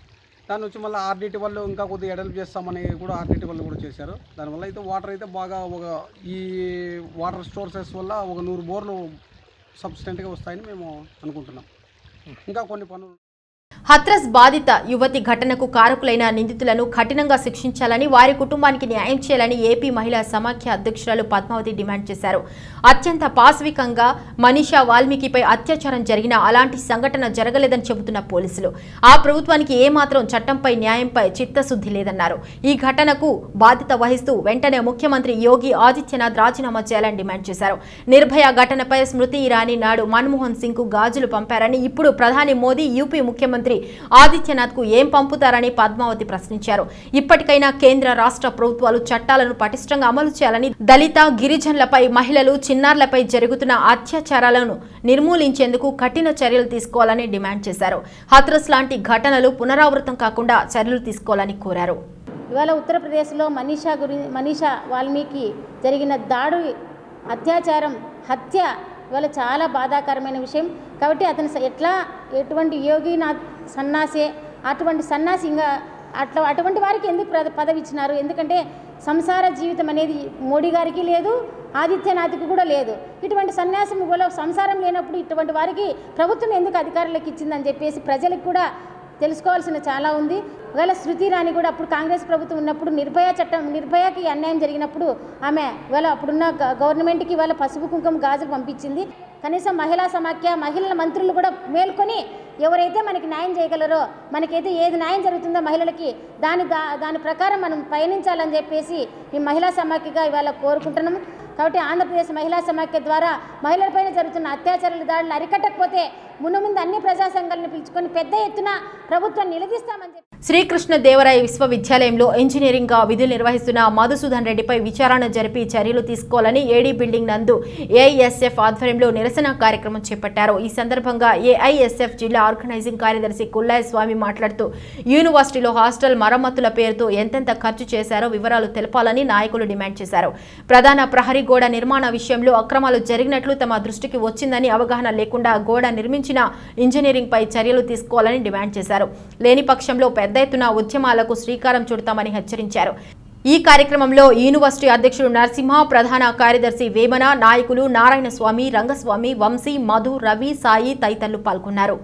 దాని వచ్చి మళ్ళీ ఆర్డీటీ వాళ్ళు ఇంకా కొద్దిగా ఎడల్ప్ చేస్తామని కూడా ఆర్డీటీ వాళ్ళు కూడా చేశారు దానివల్ల అయితే వాటర్ అయితే బాగా ఒక ఈ వాటర్ స్టోర్సెస్ వల్ల ఒక నూరు బోర్లు సబ్స్టెంట్గా వస్తాయని మేము అనుకుంటున్నాం ఇంకా కొన్ని పనులు హత్రస్ బాధిత యువతి ఘటనకు కారకులైన నిందితులను కఠినంగా శిక్షించాలని వారి కుటుంబానికి న్యాయం చేయాలని ఏపీ మహిళా సమాఖ్య అధ్యక్షురాలు పద్మావతి డిమాండ్ చేశారు అత్యంత పాశవికంగా మనీషా వాల్మీకిపై అత్యాచారం జరిగిన అలాంటి సంఘటన జరగలేదని చెబుతున్న పోలీసులు ఆ ప్రభుత్వానికి ఏమాత్రం చట్టంపై న్యాయంపై చిత్తశుద్ధి లేదన్నారు ఈ ఘటనకు బాధ్యత వహిస్తూ వెంటనే ముఖ్యమంత్రి యోగి ఆదిత్యనాథ్ రాజీనామా చేయాలని డిమాండ్ చేశారు నిర్భయ ఘటనపై స్మృతి ఇరానీ నాడు మన్మోహన్ సింగ్ కు గాజులు పంపారని ఇప్పుడు ప్రధాని మోదీ యూపీ ముఖ్యమంత్రి ఆదిత్యనాథ్ కు ఏం పంపుతారని పద్మావతి ప్రశ్నించారు ఇప్పటికైనా కేంద్ర రాష్ట్ర ప్రభుత్వాలు చట్టాలను పటిష్టంగా అమలు చేయాలని దళిత గిరిజనులపై మహిళలు చిన్నారులపై జరుగుతున్న అత్యాచారాలను నిర్మూలించేందుకు కఠిన చర్యలు తీసుకోవాలని డిమాండ్ చేశారు హత్రస్ లాంటి ఘటనలు పునరావృతం కాకుండా చర్యలు తీసుకోవాలని కోరారు ఇవాళ ఉత్తరప్రదేశ్లో మనీషా గురి మనీషా వాల్మీకి జరిగిన దాడి అత్యాచారం హత్య ఇవాళ చాలా బాధాకరమైన విషయం కాబట్టి అతను స- ఎట్లా ఎటువంటి యోగినాథ్ సన్నాసే అటువంటి సన్నాసి ఇంకా అట్లా అటువంటి వారికి ఎందుకు ప్ర- పదవి ఇచ్చినారు ఎందుకంటే సంసార జీవితం అనేది మోడీ గారికి లేదు ఆదిత్యనాథ్కి కూడా లేదు ఇటువంటి సన్యాసం కూడా సంసారం లేనప్పుడు ఇటువంటి వారికి ప్రభుత్వం ఎందుకు అధికారులకు ఇచ్చిందని చెప్పేసి ప్రజలకు కూడా తెలుసుకోవాల్సిన చాలా ఉంది ఒకవేళ శృతి రాణి కూడా అప్పుడు కాంగ్రెస్ ప్రభుత్వం ఉన్నప్పుడు నిర్భయ చట్టం నిర్భయకి అన్యాయం జరిగినప్పుడు ఆమె ఇవాళ అప్పుడున్న గ- గవర్నమెంట్కి ఇవాళ పసుపు కుంకుమ గాజులు పంపించింది కనీసం మహిళా సమాఖ్య మహిళల మంత్రులు కూడా మేల్కొని ఎవరైతే మనకి న్యాయం చేయగలరో మనకైతే ఏది న్యాయం జరుగుతుందో మహిళలకి దాని దా దాని ప్రకారం మనం పయనించాలని చెప్పేసి ఈ మహిళా సమాఖ్యగా ఇవాళ కోరుకుంటున్నాము కాబట్టి ఆంధ్రప్రదేశ్ మహిళా సమాఖ్య ద్వారా మహిళలపైన జరుగుతున్న అత్యాచారాల దాడులు అరికట్టకపోతే మును ముందు అన్ని ప్రజా సంఘాలను పిలుచుకొని పెద్ద ఎత్తున ప్రభుత్వం నిలదీస్తామని చెప్పి శ్రీకృష్ణదేవరాయ విశ్వవిద్యాలయంలో ఇంజనీరింగ్ గా విధులు నిర్వహిస్తున్న మధుసూదన్ రెడ్డిపై విచారణ జరిపి చర్యలు తీసుకోవాలని ఏడీ బిల్డింగ్ నందు ఏఐఎస్ఎఫ్ ఆధ్వర్యంలో నిరసన కార్యక్రమం చేపట్టారు ఈ సందర్భంగా ఏఐఎస్ఎఫ్ జిల్లా ఆర్గనైజింగ్ కార్యదర్శి కుల్లాయ స్వామి మాట్లాడుతూ యూనివర్సిటీలో హాస్టల్ మరమ్మతుల పేరుతో ఎంతెంత ఖర్చు చేశారో వివరాలు తెలపాలని నాయకులు డిమాండ్ చేశారు ప్రధాన ప్రహరీ గోడ నిర్మాణ విషయంలో అక్రమాలు జరిగినట్లు తమ దృష్టికి వచ్చిందని అవగాహన లేకుండా గోడ నిర్మించిన ఇంజనీరింగ్ పై చర్యలు తీసుకోవాలని డిమాండ్ చేశారు లేని పక్షంలో పెద్ద ఎత్తున ఉద్యమాలకు శ్రీకారం చుడతామని హెచ్చరించారు ఈ కార్యక్రమంలో యూనివర్సిటీ అధ్యక్షుడు నరసింహ ప్రధాన కార్యదర్శి వేమన నాయకులు నారాయణ స్వామి రంగస్వామి వంశీ మధు రవి సాయి తదితరులు పాల్గొన్నారు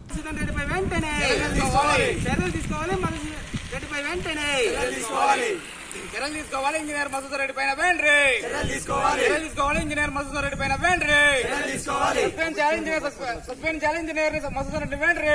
వెంటనే చర్యలు తీసుకోవాలి మన రెడ్డిపై వెంటనే చర్యలు తీసుకోవాలి ఇంజనీర్ మసూద్ రెడ్డి పైన వెంట్రీ చర్యలు తీసుకోవాలి చర్యలు తీసుకోవాలి ఇంజనీర్ మసూద్ రెడ్డి పైన వెంట్రీ చర్యలు తీసుకోవాలి సస్పెండ్ చేయాలి ఇంజనీర్ సస్పెండ్ చేయాలి ఇంజనీర్ మసూద్ రెడ్డి వెంట్రీ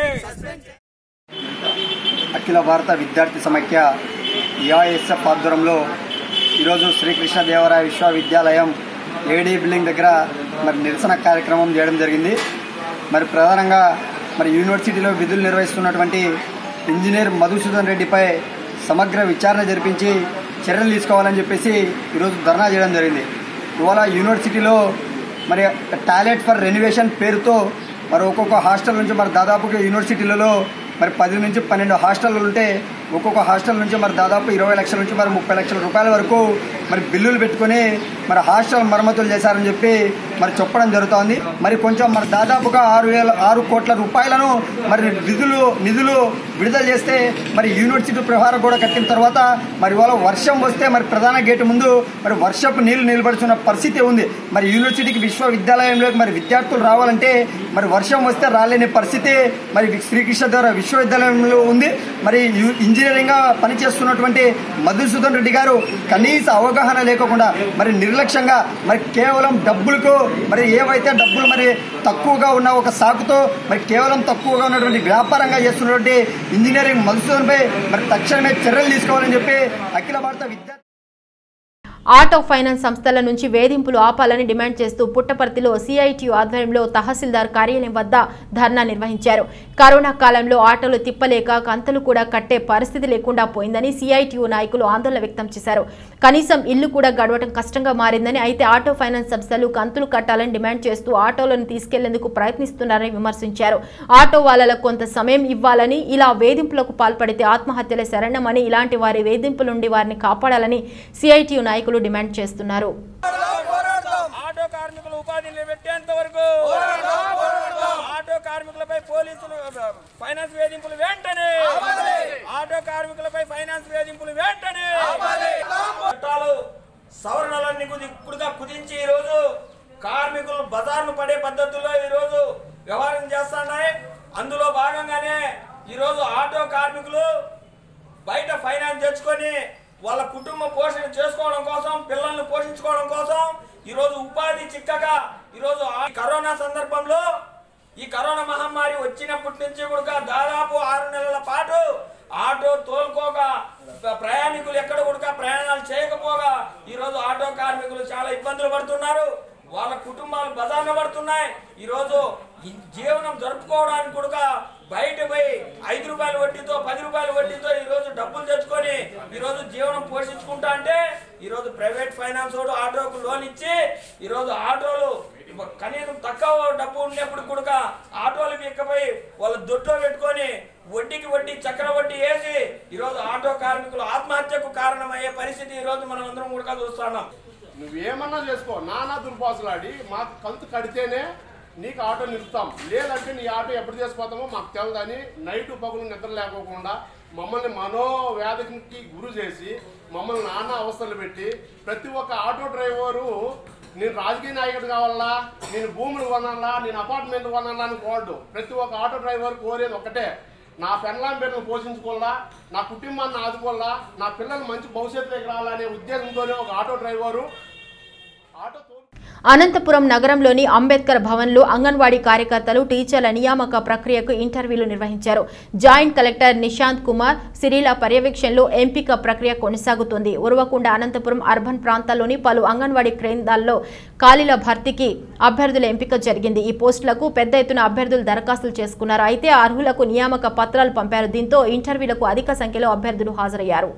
అఖిల భారత విద్యార్థి సమైక్య ఏఐఎస్ఎఫ్ ఆధ్వర్యంలో ఈరోజు శ్రీకృష్ణదేవరాయ విశ్వవిద్యాలయం ఏడీ బిల్డింగ్ దగ్గర మరి నిరసన కార్యక్రమం చేయడం జరిగింది మరి ప్రధానంగా మరి యూనివర్సిటీలో విధులు నిర్వహిస్తున్నటువంటి ఇంజనీర్ మధుసూదన్ రెడ్డిపై సమగ్ర విచారణ జరిపించి చర్యలు తీసుకోవాలని చెప్పేసి ఈరోజు ధర్నా చేయడం జరిగింది ఇవాళ యూనివర్సిటీలో మరి టాయిలెట్ ఫర్ రెనోవేషన్ పేరుతో మరి ఒక్కొక్క హాస్టల్ నుంచి మరి దాదాపుగా యూనివర్సిటీలలో మరి పది నుంచి పన్నెండు హాస్టళ్ళు ఉంటే ఒక్కొక్క హాస్టల్ నుంచి మరి దాదాపు ఇరవై లక్షల నుంచి మరి ముప్పై లక్షల రూపాయల వరకు మరి బిల్లులు పెట్టుకొని మరి హాస్టల్ మరమ్మతులు చేశారని చెప్పి మరి చెప్పడం జరుగుతోంది మరి కొంచెం మరి దాదాపుగా ఆరు వేల ఆరు కోట్ల రూపాయలను మరి విధులు నిధులు విడుదల చేస్తే మరి యూనివర్సిటీ ప్రహారం కూడా కట్టిన తర్వాత మరి ఇవాళ వర్షం వస్తే మరి ప్రధాన గేటు ముందు మరి వర్షపు నీళ్లు నిలబడుతున్న పరిస్థితి ఉంది మరి యూనివర్సిటీకి విశ్వవిద్యాలయంలోకి మరి విద్యార్థులు రావాలంటే మరి వర్షం వస్తే రాలేని పరిస్థితి మరి శ్రీకృష్ణ ద్వారా విశ్వవిద్యాలయంలో ఉంది మరి యు- ఇంజనీరింగ్ గా పనిచేస్తున్నటువంటి మధుసూదన్ రెడ్డి గారు కనీస అవగాహన లేకుండా మరి నిర్లక్ష్యంగా మరి కేవలం డబ్బులకు మరి ఏవైతే డబ్బులు మరి తక్కువగా ఉన్న ఒక సాకుతో మరి కేవలం తక్కువగా ఉన్నటువంటి వ్యాపారంగా చేస్తున్నటువంటి ఇంజనీరింగ్ మధుసూదన్ పై మరి తక్షణమే చర్యలు తీసుకోవాలని చెప్పి అఖిల భారత విద్యా ఆటో ఫైనాన్స్ సంస్థల నుంచి వేధింపులు ఆపాలని డిమాండ్ చేస్తూ పుట్టపర్తిలో సిఐటియు ఆధ్వర్యంలో తహసీల్దార్ కార్యాలయం వద్ద ధర్నా నిర్వహించారు కరోనా కాలంలో ఆటోలు తిప్పలేక కంతలు కూడా కట్టే పరిస్థితి లేకుండా పోయిందని సిఐటియు నాయకులు ఆందోళన వ్యక్తం చేశారు కనీసం ఇల్లు కూడా గడవడం కష్టంగా మారిందని అయితే ఆటో ఫైనాన్స్ సంస్థలు కంతులు కట్టాలని డిమాండ్ చేస్తూ ఆటోలను తీసుకెళ్లేందుకు ప్రయత్నిస్తున్నారని విమర్శించారు ఆటో వాళ్ళకు కొంత సమయం ఇవ్వాలని ఇలా వేధింపులకు పాల్పడితే ఆత్మహత్యలే శరణమని ఇలాంటి వారి వేధింపుల నుండి వారిని కాపాడాలని సిఐటియు నాయకులు డిమాండ్ చేస్తున్నారు ఆటో కార్మికులు ఉపాధి నిలబెట్టేంత వరకు ఆటో కార్మికులపై పోలీసులు ఫైనాన్స్ వేధింపులు వెంటనే ఆటో కార్మికులపై ఫైనాన్స్ వేధింపులు వెంటనే చట్టాలు సవరణలన్నీ కుది ఇప్పుడుగా కుదించి ఈరోజు కార్మికులు బజార్ను పడే పద్ధతుల్లో ఈరోజు వ్యవహారం చేస్తున్నాయి అందులో భాగంగానే ఈరోజు ఆటో కార్మికులు బయట ఫైనాన్స్ తెచ్చుకొని వాళ్ళ కుటుంబ పోషణ చేసుకోవడం కోసం పిల్లల్ని పోషించుకోవడం కోసం ఈరోజు ఉపాధి చిక్కగా ఈరోజు ఆ కరోనా సందర్భంలో ఈ కరోనా మహమ్మారి వచ్చినప్పటి నుంచి కూడా దాదాపు ఆరు నెలల పాటు ఆటో తోలుకోక ప్ర- ప్రయాణికులు ఎక్కడ కూడా ప్రయాణాలు చేయకపోగా ఈరోజు ఆటో కార్మికులు చాలా ఇబ్బందులు పడుతున్నారు వాళ్ళ కుటుంబాలు బజార్న పడుతున్నాయి ఈరోజు ఈ జీవనం జరుపుకోవడానికి కూడా బయట పోయి ఐదు రూపాయల వడ్డీతో పది రూపాయల వడ్డీతో ఈ రోజు డబ్బులు తెచ్చుకొని ఈ రోజు జీవనం పోషించుకుంటా అంటే ఈ రోజు ప్రైవేట్ ఫైనాన్స్ వాడు ఆటోకు లోన్ ఇచ్చి ఈ రోజు ఆటోలు కనీసం తక్కువ డబ్బు ఉన్నప్పుడు కూడా ఆటోలు ఎక్కపోయి వాళ్ళ దొడ్లో పెట్టుకొని వడ్డీకి వడ్డీ చక్ర వడ్డీ వేసి ఈ రోజు ఆటో కార్మికులు ఆత్మహత్యకు కారణమయ్యే పరిస్థితి ఈ రోజు మనం అందరం కూడా చూస్తున్నాం నువ్వేమన్నా చేసుకో నానా దుర్భాషలాడి మాకు కలుతు కడితేనే నీకు ఆటో నిలుపుతాం లేదంటే నీ ఆటో ఎప్పుడు చేసిపోతామో మాకు తెలదని నైట్ పగులు నిద్ర లేకోకుండా మమ్మల్ని మనోవ్యాధికి గురి చేసి మమ్మల్ని నానా అవస్థలు పెట్టి ప్రతి ఒక్క ఆటో డ్రైవరు నేను రాజకీయ నాయకుడు కావాలా నేను భూములు కొనాలా నేను అపార్ట్మెంట్ కొనాలా అని కోరడు ప్రతి ఒక్క ఆటో డ్రైవర్ కోరేది ఒకటే నా పెళ్ళాం బిడ్డను పోషించుకోవాలా నా కుటుంబాన్ని ఆదుకోవాలా నా పిల్లలు మంచి భవిష్యత్తులోకి రావాలనే ఉద్దేశంతోనే ఒక ఆటో డ్రైవరు ఆటో అనంతపురం నగరంలోని అంబేద్కర్ భవన్లో అంగన్వాడీ కార్యకర్తలు టీచర్ల నియామక ప్రక్రియకు ఇంటర్వ్యూలు నిర్వహించారు జాయింట్ కలెక్టర్ నిశాంత్ కుమార్ సిరిల పర్యవేక్షణలో ఎంపిక ప్రక్రియ కొనసాగుతుంది ఉరవకొండ అనంతపురం అర్బన్ ప్రాంతాల్లోని పలు అంగన్వాడీ కేంద్రాల్లో ఖాళీల భర్తీకి అభ్యర్థుల ఎంపిక జరిగింది ఈ పోస్టులకు పెద్ద ఎత్తున అభ్యర్థులు దరఖాస్తులు చేసుకున్నారు అయితే అర్హులకు నియామక పత్రాలు పంపారు దీంతో ఇంటర్వ్యూలకు అధిక సంఖ్యలో అభ్యర్థులు హాజరయ్యారు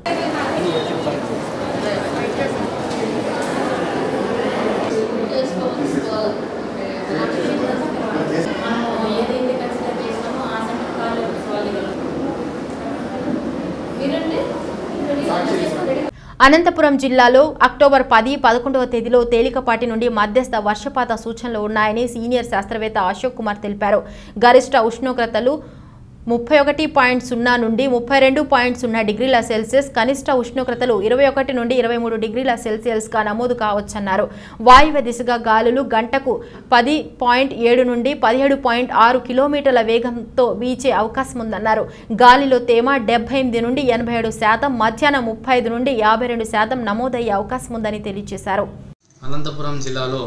అనంతపురం జిల్లాలో అక్టోబర్ పది పదకొండవ తేదీలో తేలికపాటి నుండి మధ్యస్థ వర్షపాత సూచనలు ఉన్నాయని సీనియర్ శాస్త్రవేత్త అశోక్ కుమార్ తెలిపారు గరిష్ట ఉష్ణోగ్రతలు ముప్పై ఒకటి పాయింట్ సున్నా నుండి ముప్పై రెండు పాయింట్ సున్నా డిగ్రీల సెల్సియస్ కనిష్ట ఉష్ణోగ్రతలు ఇరవై ఒకటి నుండి ఇరవై మూడు డిగ్రీల సెల్సియస్గా నమోదు కావచ్చన్నారు వాయువ్య దిశగా గాలులు గంటకు పది పాయింట్ ఏడు నుండి పదిహేడు పాయింట్ ఆరు కిలోమీటర్ల వేగంతో వీచే అవకాశం ఉందన్నారు గాలిలో తేమ డెబ్బై ఎనిమిది నుండి ఎనభై ఏడు శాతం మధ్యాహ్నం ముప్పై ఐదు నుండి యాభై రెండు శాతం నమోదయ్యే అవకాశం ఉందని తెలియజేశారు అనంతపురం జిల్లాలో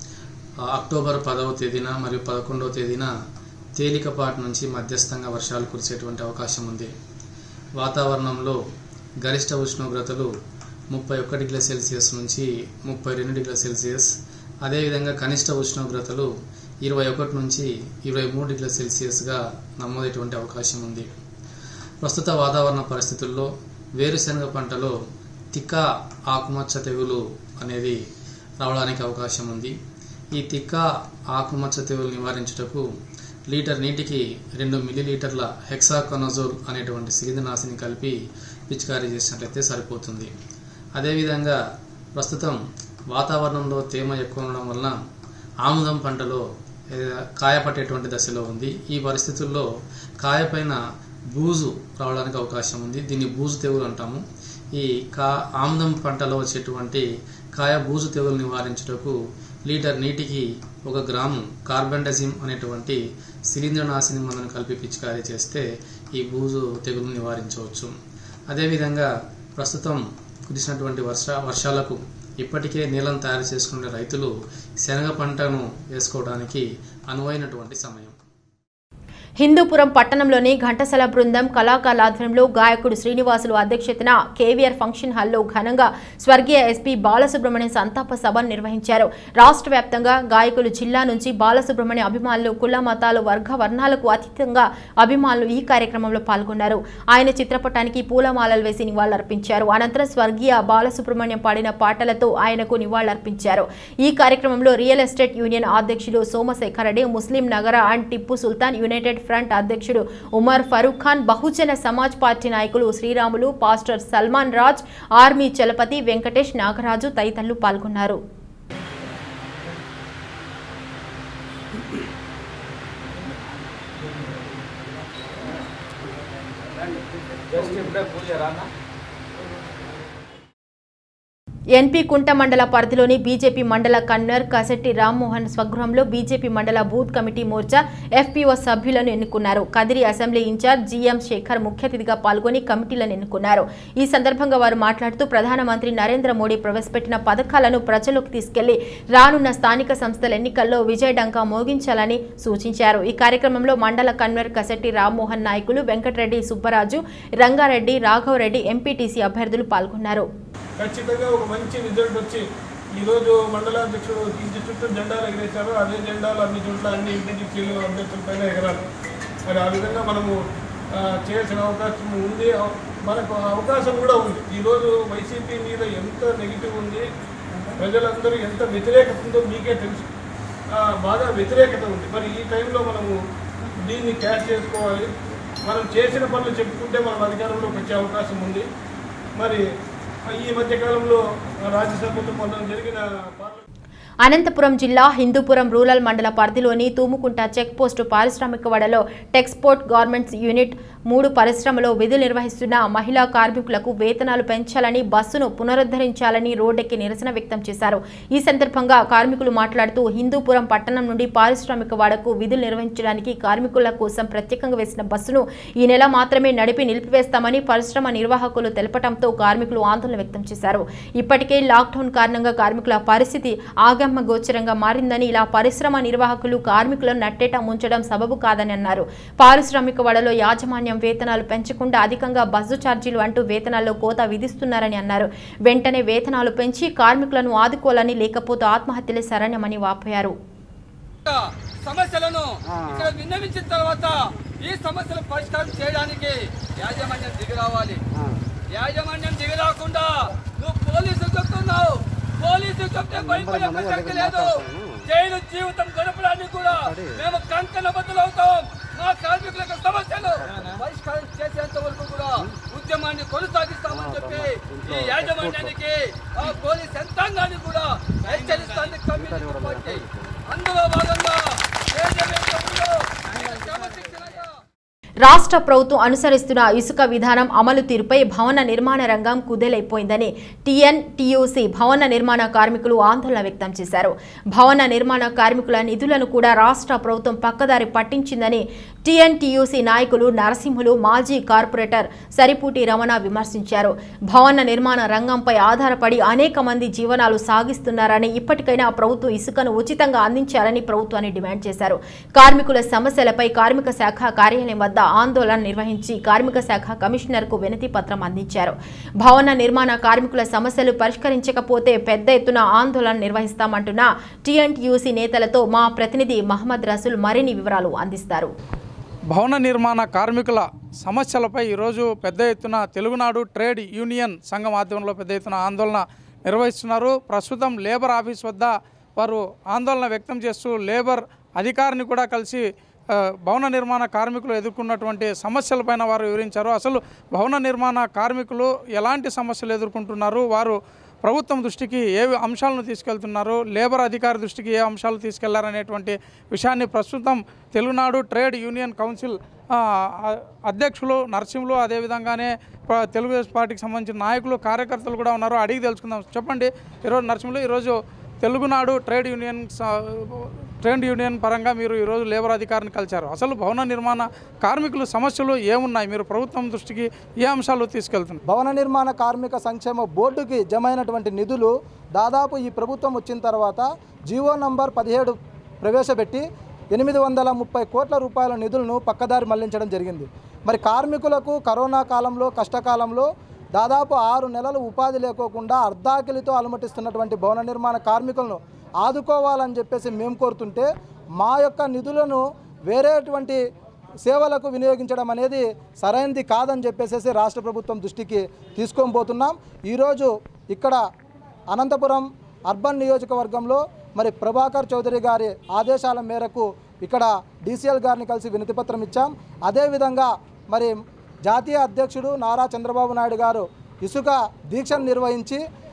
ఆ, అక్టోబర్ పదవ తేదీన మరియు పదకొండవ తేదీన తేలికపాటి నుంచి మధ్యస్థంగా వర్షాలు కురిసేటువంటి అవకాశం ఉంది వాతావరణంలో గరిష్ట ఉష్ణోగ్రతలు ముప్పై ఒక్క డిగ్రీల సెల్సియస్ నుంచి ముప్పై రెండు డిగ్రీల సెల్సియస్ అదేవిధంగా కనిష్ట ఉష్ణోగ్రతలు ఇరవై ఒకటి నుంచి ఇరవై మూడు డిగ్రీల సెల్సియస్గా నమోదయ్యేటువంటి అవకాశం ఉంది ప్రస్తుత వాతావరణ పరిస్థితుల్లో వేరుశనగ పంటలో తిక్క ఆకుమచ్చ తెగులు అనేది రావడానికి అవకాశం ఉంది ఈ తిక్క ఆకుమచ్చ తెగులు నివారించుటకు లీటర్ నీటికి రెండు మిల్లీలీటర్ల హెక్సాకొనజోల్ అనేటువంటి శిలీంద్రనాశిని కలిపి పిచికారీ చేసినట్లయితే సరిపోతుంది అదేవిధంగా ప్రస్తుతం వాతావరణంలో తేమ ఎక్కువ ఉండడం వలన ఆముదం పంటలో ఏ, కాయ పట్టేటువంటి దశలో ఉంది ఈ పరిస్థితుల్లో కాయపైన బూజు రావడానికి అవకాశం ఉంది దీన్ని బూజు తెగులు అంటాము ఈ కా ఆముదం పంటలో వచ్చేటువంటి కాయ బూజు తెగులు నివారించుటకు లీటర్ నీటికి ఒక గ్రాము కార్బండజిమ్ అనేటువంటి శిలీంద్రనాశిని మందును కలిపి పిచికారీ చేస్తే ఈ బూజు తెగులు నివారించవచ్చు అదేవిధంగా ప్రస్తుతం కురిసినటువంటి వర్ష వర్షాలకు ఇప్పటికే నీళ్ళను తయారు చేసుకునే రైతులు శనగ పంటను వేసుకోవడానికి అనువైనటువంటి సమయం హిందూపురం పట్టణంలోని ఘంటసాల బృందం కళాకారుల ఆధ్వర్యంలో గాయకుడు శ్రీనివాసులు అధ్యక్షతన కేవీఆర్ ఫంక్షన్ హాల్లో ఘనంగా స్వర్గీయ ఎస్పీ బాలసుబ్రహ్మణ్యం సంతాప సభను నిర్వహించారు రాష్ట్ర వ్యాప్తంగా గాయకులు జిల్లా నుంచి బాలసుబ్రహ్మణ్య అభిమానులు కుల మతాలు వర్గ వర్ణాలకు అతీతంగా అభిమానులు ఈ కార్యక్రమంలో పాల్గొన్నారు ఆయన చిత్రపటానికి పూలమాలలు వేసి నివాళులర్పించారు అనంతరం స్వర్గీయ బాలసుబ్రహ్మణ్యం పాడిన పాటలతో ఆయనకు నివాళులర్పించారు ఈ కార్యక్రమంలో రియల్ ఎస్టేట్ యూనియన్ అధ్యక్షుడు సోమశేఖర్ రెడ్డి ముస్లిం నగర and Tipu Sultan united front అధ్యక్షుడు ఉమర్ ఫరూక్ ఖాన్ బహుజన సమాజ్ పార్టీ నాయకులు శ్రీరాములు పాస్టర్ సల్మాన్ రాజ్ ఆర్మీ చలపతి వెంకటేష్ నాగరాజు తదితరులు పాల్గొన్నారు జస్ట్ ఇప్పుడే పూజ రానా ఎన్పీ కుంట మండల పరిధిలోని బీజేపీ మండల కన్వీనర్ కసెట్టి రామ్మోహన్ స్వగృహంలో బీజేపీ మండల బూత్ కమిటీ మోర్చా ఎఫ్పీఓ సభ్యులను ఎన్నుకున్నారు Kadiri assembly incharge GM Shekar ముఖ్య అతిథిగా పాల్గొని కమిటీలను ఎన్నుకున్నారు ఈ సందర్భంగా వారు మాట్లాడుతూ ప్రధానమంత్రి నరేంద్ర మోడీ ప్రవేశపెట్టిన పథకాలను ప్రజల్లోకి తీసుకెళ్లి రానున్న స్థానిక సంస్థల ఎన్నికల్లో విజయడంకా మోగించాలని సూచించారు ఈ కార్యక్రమంలో మండల కన్వీనర్ కసెట్టి రామ్మోహన్ నాయకులు వెంకటరెడ్డి సుబ్బరాజు రంగారెడ్డి రాఘవరెడ్డి ఎంపీటీసీ అభ్యర్థులు పాల్గొన్నారు ఖచ్చితంగా ఒక మంచి రిజల్ట్ వచ్చి ఈరోజు మండలాధ్యక్షుడు ఇంటి చుట్టూ జెండాలు ఎగరేశారు అదే జెండాలు అన్ని చోట్ల అన్ని ఇంటికి అభ్యర్థులపైన ఎగరాలి మరి ఆ విధంగా మనము ఆ, చేయాల్సిన అవకాశం ఉంది మనకు అవకాశం కూడా ఉంది ఈరోజు వైసీపీ మీద ఎంత నెగిటివ్ ఉంది ప్రజలందరూ ఎంత వ్యతిరేకత ఉందో మీకే తెలుసు ఆ, బాగా వ్యతిరేకత ఉంది మరి ఈ టైంలో మనము దీన్ని క్యాష్ చేసుకోవాలి మనం చేసిన పనులు చెప్పుకుంటే మనం అధికారంలోకి వచ్చే అవకాశం ఉంది మరి ఈ మధ్యకాలంలో రాజ్యసభలో మొన్న జరిగిన పార్లమెంట్ అనంతపురం జిల్లా హిందూపురం రూరల్ మండల పరిధిలోని తూముకుంట చెక్ పోస్టు పారిశ్రామిక వడలో టెక్స్పోర్ట్ గార్మెంట్స్ యూనిట్ మూడు పరిశ్రమలో విధులు నిర్వహిస్తున్న మహిళా కార్మికులకు వేతనాలు పెంచాలని బస్సును పునరుద్ధరించాలని రోడ్డెక్కి నిరసన వ్యక్తం చేశారు ఈ సందర్భంగా కార్మికులు మాట్లాడుతూ హిందూపురం పట్టణం నుండి పారిశ్రామిక వాడకు విధులు నిర్వహించడానికి కార్మికుల కోసం ప్రత్యేకంగా వేసిన బస్సును ఈ నెల మాత్రమే నడిపి నిలిపివేస్తామని పరిశ్రమ నిర్వాహకులు తెలపడంతో కార్మికులు ఆందోళన వ్యక్తం చేశారు ఇప్పటికే లాక్డౌన్ కారణంగా కార్మికుల పరిస్థితి ఆగమ్య గోచరంగా మారిందని ఇలా పరిశ్రమ నిర్వాహకులు కార్మికులను నట్టేట ముంచడం సబబు కాదని అన్నారు పారిశ్రామిక వడలో యాజమాన్యం వేతనాలు పెంచకుండా అధికంగా బస్సు ఛార్జీలు అంటూ వేతనాల్లో కోత విధిస్తున్నారని అన్నారు వెంటనే వేతనాలు పెంచి కార్మికులను ఆదుకోవాలని లేకపోతే ఆత్మహత్యలే శరణ్యమని వాపోయారు సమస్యలను ఇక్కడ విన్నవించిన తర్వాత ఈ సమస్యల పరిష్కారం చేయడానికి యాజమాన్యం దిగి రావాలి యాజమాన్యం దిగి రాకుండా నువ్వు పోలీసు చెప్తున్నావు పోలీసు చెప్తే భయపడే ప్రసక్తి లేదు జైలు జీవితం గడపడానికి కూడా మేము కంకణ బదులవుతాం మా కార్మికుల యొక్క సమస్యలు పరిష్కారం చేసేంత వరకు కూడా ఉద్యమాన్ని కొనసాగిస్తామని చెప్పి ఈ యాజమాన్యానికి ఆ పోలీస్ యంత్రాంగాన్ని కూడా హెచ్చరిస్తానికి కమ్యూనిస్ట్ పార్టీ అందులో భాగంగా ఏదైతే ఉందో క్రమశిక్షణగా రాష్ట్ర ప్రభుత్వం అనుసరిస్తున్న ఇసుక విధానం అమలు తీరుపై భవన నిర్మాణ రంగం కుదేలైపోయిందని టీఎన్ టీయూసీ భవన నిర్మాణ కార్మికులు ఆందోళన వ్యక్తం చేశారు భవన నిర్మాణ కార్మికుల నిధులను కూడా రాష్ట్ర ప్రభుత్వం పక్కదారి పట్టించిందని టీఎన్టీయూసీ నాయకులు నరసింహులు మాజీ కార్పొరేటర్ సరిపూటి రమణ విమర్శించారు భవన నిర్మాణ రంగంపై ఆధారపడి అనేక మంది జీవనాలు సాగిస్తున్నారని ఇప్పటికైనా ప్రభుత్వం ఇసుకను ఉచితంగా అందించాలని ప్రభుత్వాన్ని డిమాండ్ చేశారు కార్మికుల సమస్యలపై కార్మిక శాఖ కార్యాలయం వద్ద ఆందోళన నిర్వహించి కార్మిక శాఖ కమిషనర్కు వినతి పత్రం అందించారు భవన నిర్మాణ కార్మికుల సమస్యలు పరిష్కరించకపోతే పెద్ద ఎత్తున ఆందోళన నిర్వహిస్తామంటున్న టీఎన్టీయూసీ నేతలతో మా ప్రతినిధి మహమ్మద్ రసూల్ మరిన్ని వివరాలు అందిస్తారు భవన నిర్మాణ కార్మికుల సమస్యలపై ఈరోజు పెద్ద ఎత్తున తెలుగునాడు ట్రేడ్ యూనియన్ సంఘం ఆధ్వర్యంలో పెద్ద ఎత్తున ఆందోళన నిర్వహిస్తున్నారు ప్రస్తుతం లేబర్ ఆఫీస్ వద్ద వారు ఆందోళన వ్యక్తం చేస్తూ లేబర్ అధికారిని కూడా కలిసి ఆ, భవన నిర్మాణ కార్మికులు ఎదుర్కొన్నటువంటి సమస్యలపైన వారు వివరించారు అసలు భవన నిర్మాణ కార్మికులు ఎలాంటి సమస్యలు ఎదుర్కొంటున్నారు వారు ప్రభుత్వం దృష్టికి ఏ అంశాలను తీసుకెళ్తున్నారు లేబర్ అధికారి దృష్టికి ఏ అంశాలు తీసుకెళ్లారనేటువంటి విషయాన్ని ప్రస్తుతం తెలుగునాడు ట్రేడ్ యూనియన్ కౌన్సిల్ ఆ, ఆ, అధ్యక్షులు నరసింహులు అదేవిధంగానే ప- తెలుగుదేశం పార్టీకి సంబంధించిన నాయకులు కార్యకర్తలు కూడా ఉన్నారు అడిగి తెలుసుకుందాం చెప్పండి ఈరోజు నరసింహులు ఈరోజు తెలుగునాడు ట్రేడ్ యూనియన్ స- ట్రేడ్ యూనియన్ పరంగా మీరు ఈరోజు లేబర్ అధికారిని కలిశారు అసలు భవన నిర్మాణ కార్మికుల సమస్యలు ఏమున్నాయి మీరు ప్రభుత్వం దృష్టికి ఏ అంశాలు తీసుకెళ్తున్నారు భవన నిర్మాణ కార్మిక సంక్షేమ బోర్డుకి జమ అయినటువంటి నిధులు దాదాపు ఈ ప్రభుత్వం వచ్చిన తర్వాత జీవో నంబర్ పదిహేడు ప్రవేశపెట్టి ఎనిమిది వందల ముప్పై కోట్ల రూపాయల నిధులను పక్కదారి మళ్లించడం జరిగింది మరి కార్మికులకు కరోనా కాలంలో కష్టకాలంలో దాదాపు ఆరు నెలలు ఉపాధి లేకోకుండా అర్ధాకిలితో అలమటిస్తున్నటువంటి భవన నిర్మాణ కార్మికులను ఆదుకోవాలని చెప్పేసి మేము కోరుతుంటే మా యొక్క నిధులను వేరేటువంటి సేవలకు వినియోగించడం అనేది సరైనది కాదని చెప్పేసి రాష్ట్ర ప్రభుత్వం దృష్టికి తీసుకొని పోతున్నాం ఈరోజు ఇక్కడ అనంతపురం అర్బన్ నియోజకవర్గంలో మరి ప్రభాకర్ చౌదరి గారి ఆదేశాల మేరకు ఇక్కడ డీసీఎల్ గారిని కలిసి వినతిపత్రం ఇచ్చాం అదేవిధంగా మరి జాతీయ అధ్యక్షుడు నారా చంద్రబాబు నాయుడు గారు ఇసుక దీక్షను నిర్వహించి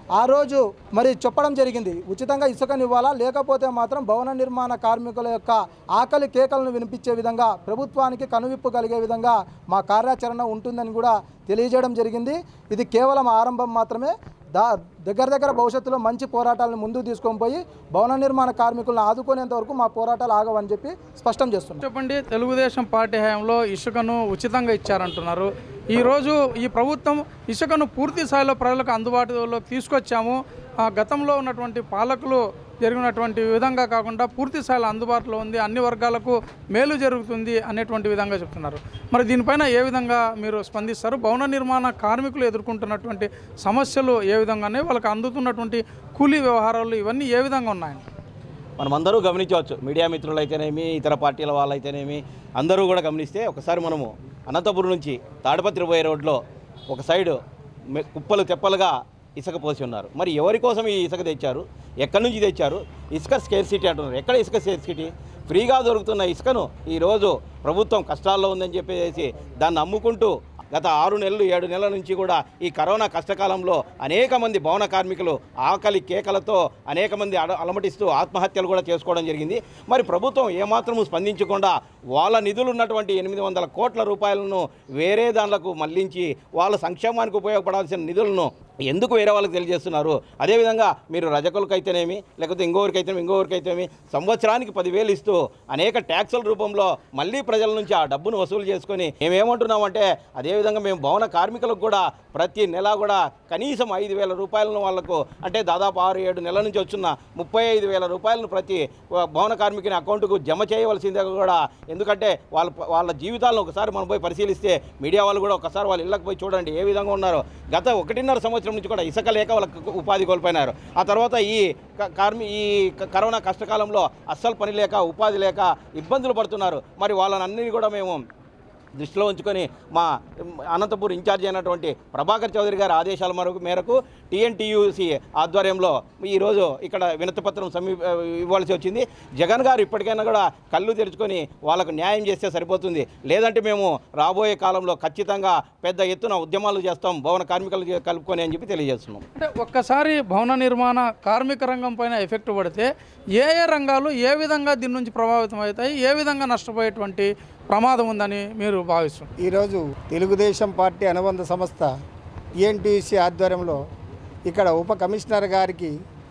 ఆ రోజు మరి చెప్పడం జరిగింది ఉచితంగా ఇసుకనివ్వాలా లేకపోతే మాత్రం భవన నిర్మాణ కార్మికుల యొక్క ఆకలి కేకలను వినిపించే విధంగా ప్రభుత్వానికి కనువిప్పు కలిగే విధంగా మా కార్యాచరణ ఉంటుందని కూడా తెలియజేయడం జరిగింది ఇది కేవలం ఆరంభం మాత్రమే దా దగ్గర దగ్గర భవిష్యత్తులో మంచి పోరాటాలను ముందుకు తీసుకొని పోయి భవన నిర్మాణ కార్మికులను ఆదుకునేంత వరకు మా పోరాటాలు ఆగవని చెప్పి స్పష్టం చేస్తున్నాం చెప్పండి తెలుగుదేశం పార్టీ హయాంలో ఇసుకను ఉచితంగా ఇచ్చారంటున్నారు ఈరోజు ఈ ప్రభుత్వం ఇసుకను పూర్తి స్థాయిలో ప్రజలకు అందుబాటులో తీసుకొచ్చాము ఆ గతంలో ఉన్నటువంటి పాలకులు జరిగినటువంటి విధంగా కాకుండా పూర్తి స్థాయిలో అందుబాటులో ఉంది అన్ని వర్గాలకు మేలు జరుగుతుంది అనేటువంటి విధంగా చెప్తున్నారు మరి దీనిపైన ఏ విధంగా మీరు స్పందిస్తారు భవన నిర్మాణ కార్మికులు ఎదుర్కొంటున్నటువంటి సమస్యలు ఏ విధంగా ఉన్నాయి వాళ్ళకి అందుతున్నటువంటి కూలీ వ్యవహారాలు ఇవన్నీ ఏ విధంగా ఉన్నాయండి మనమందరూ గమనించవచ్చు మీడియా మిత్రులు అయితేనేమి ఇతర పార్టీల వాళ్ళైతేనేమి అందరూ కూడా గమనిస్తే ఒకసారి మనము అనంతపురం నుంచి తాడిపత్రి పోయే రోడ్లో ఒక సైడు మె- కుప్పలు తెప్పలుగా ఇసుక పోసి ఉన్నారు మరి ఎవరి కోసం ఈ ఇసుక తెచ్చారు ఎక్కడి నుంచి తెచ్చారు ఇసుక స్కేర్ సిటీ అంటున్నారు ఎక్కడ ఇసుక స్కేర్ సిటీ ఫ్రీగా దొరుకుతున్న ఇసుకను ఈరోజు ప్రభుత్వం కష్టాల్లో ఉందని చెప్పేసి దాన్ని అమ్ముకుంటూ గత ఆరు నెలలు ఏడు నెలల నుంచి కూడా ఈ కరోనా కష్టకాలంలో అనేక మంది భవన కార్మికులు ఆకలి కేకలతో అనేక మంది అడ అలమటిస్తూ ఆత్మహత్యలు కూడా చేసుకోవడం జరిగింది మరి ప్రభుత్వం ఏమాత్రము స్పందించకుండా వాళ్ళ నిధులు ఉన్నటువంటి ఎనిమిది వందల కోట్ల రూపాయలను వేరే దానిలకు మళ్లించి వాళ్ళ సంక్షేమానికి ఉపయోగపడాల్సిన నిధులను ఎందుకు వేరే వాళ్ళకి తెలియజేస్తున్నారు అదేవిధంగా మీరు రజకులకైతేనేమి లేకపోతే ఇంకోరికైతేనేమి ఇంకోరికైతేనేమి సంవత్సరానికి పదివేలు ఇస్తూ అనేక ట్యాక్సుల రూపంలో మళ్ళీ ప్రజల నుంచి ఆ డబ్బును వసూలు చేసుకొని మేమేమంటున్నామంటే అదేవిధంగా మేము భవన కార్మికులకు కూడా ప్రతి నెల కూడా కనీసం ఐదు వేల రూపాయలను వాళ్లకు అంటే దాదాపు ఆరు ఏడు నెలల నుంచి వచ్చిన ముప్పై ఐదు వేల రూపాయలను ప్రతి భవన కార్మికుని అకౌంట్కు జమ చేయవలసిందే కూడా ఎందుకంటే వాళ్ళ వాళ్ళ జీవితాలను ఒకసారి మనం పోయి పరిశీలిస్తే మీడియా వాళ్ళు కూడా ఒకసారి వాళ్ళ ఇళ్ళకి పోయి చూడండి ఏ విధంగా ఉన్నారో గత ఒకటిన్నర సంవత్సరం నుంచి కూడా ఇసుక లేక వాళ్ళకి ఉపాధి కోల్పోయినారు ఆ తర్వాత ఈ క- కార్మి ఈ క- కరోనా కష్టకాలంలో అస్సలు పని లేక ఉపాధి లేక ఇబ్బందులు పడుతున్నారు మరి వాళ్ళని అన్ని కూడా మేము దృష్టిలో ఉంచుకొని మా అనంతపూర్ ఇన్ఛార్జ్ అయినటువంటి ప్రభాకర్ చౌదరి గారి ఆదేశాల మేరకు మేరకు టీఎన్టీయూసి ఆధ్వర్యంలో ఈరోజు ఇక్కడ వినతిపత్రం సమీ ఇవ్వాల్సి వచ్చింది జగన్ గారు ఇప్పటికైనా కూడా కళ్ళు తెరుచుకొని వాళ్ళకు న్యాయం చేస్తే సరిపోతుంది లేదంటే మేము రాబోయే కాలంలో ఖచ్చితంగా పెద్ద ఎత్తున ఉద్యమాలు చేస్తాం భవన కార్మికులు చే- కలుపుకొని అని చెప్పి తెలియజేస్తున్నాం అంటే ఒక్కసారి భవన నిర్మాణ కార్మిక రంగం పైన ఎఫెక్ట్ పడితే ఏ ఏ రంగాలు ఏ విధంగా దీని నుంచి ప్రభావితం అవుతాయి ఏ విధంగా నష్టపోయేటువంటి ప్రమాదం ఉందని మీరు భావిస్తున్నారు ఈరోజు తెలుగుదేశం పార్టీ అనుబంధ సంస్థ ఈఎన్టీసీ ఆధ్వర్యంలో ఇక్కడ ఉప కమిషనర్ గారికి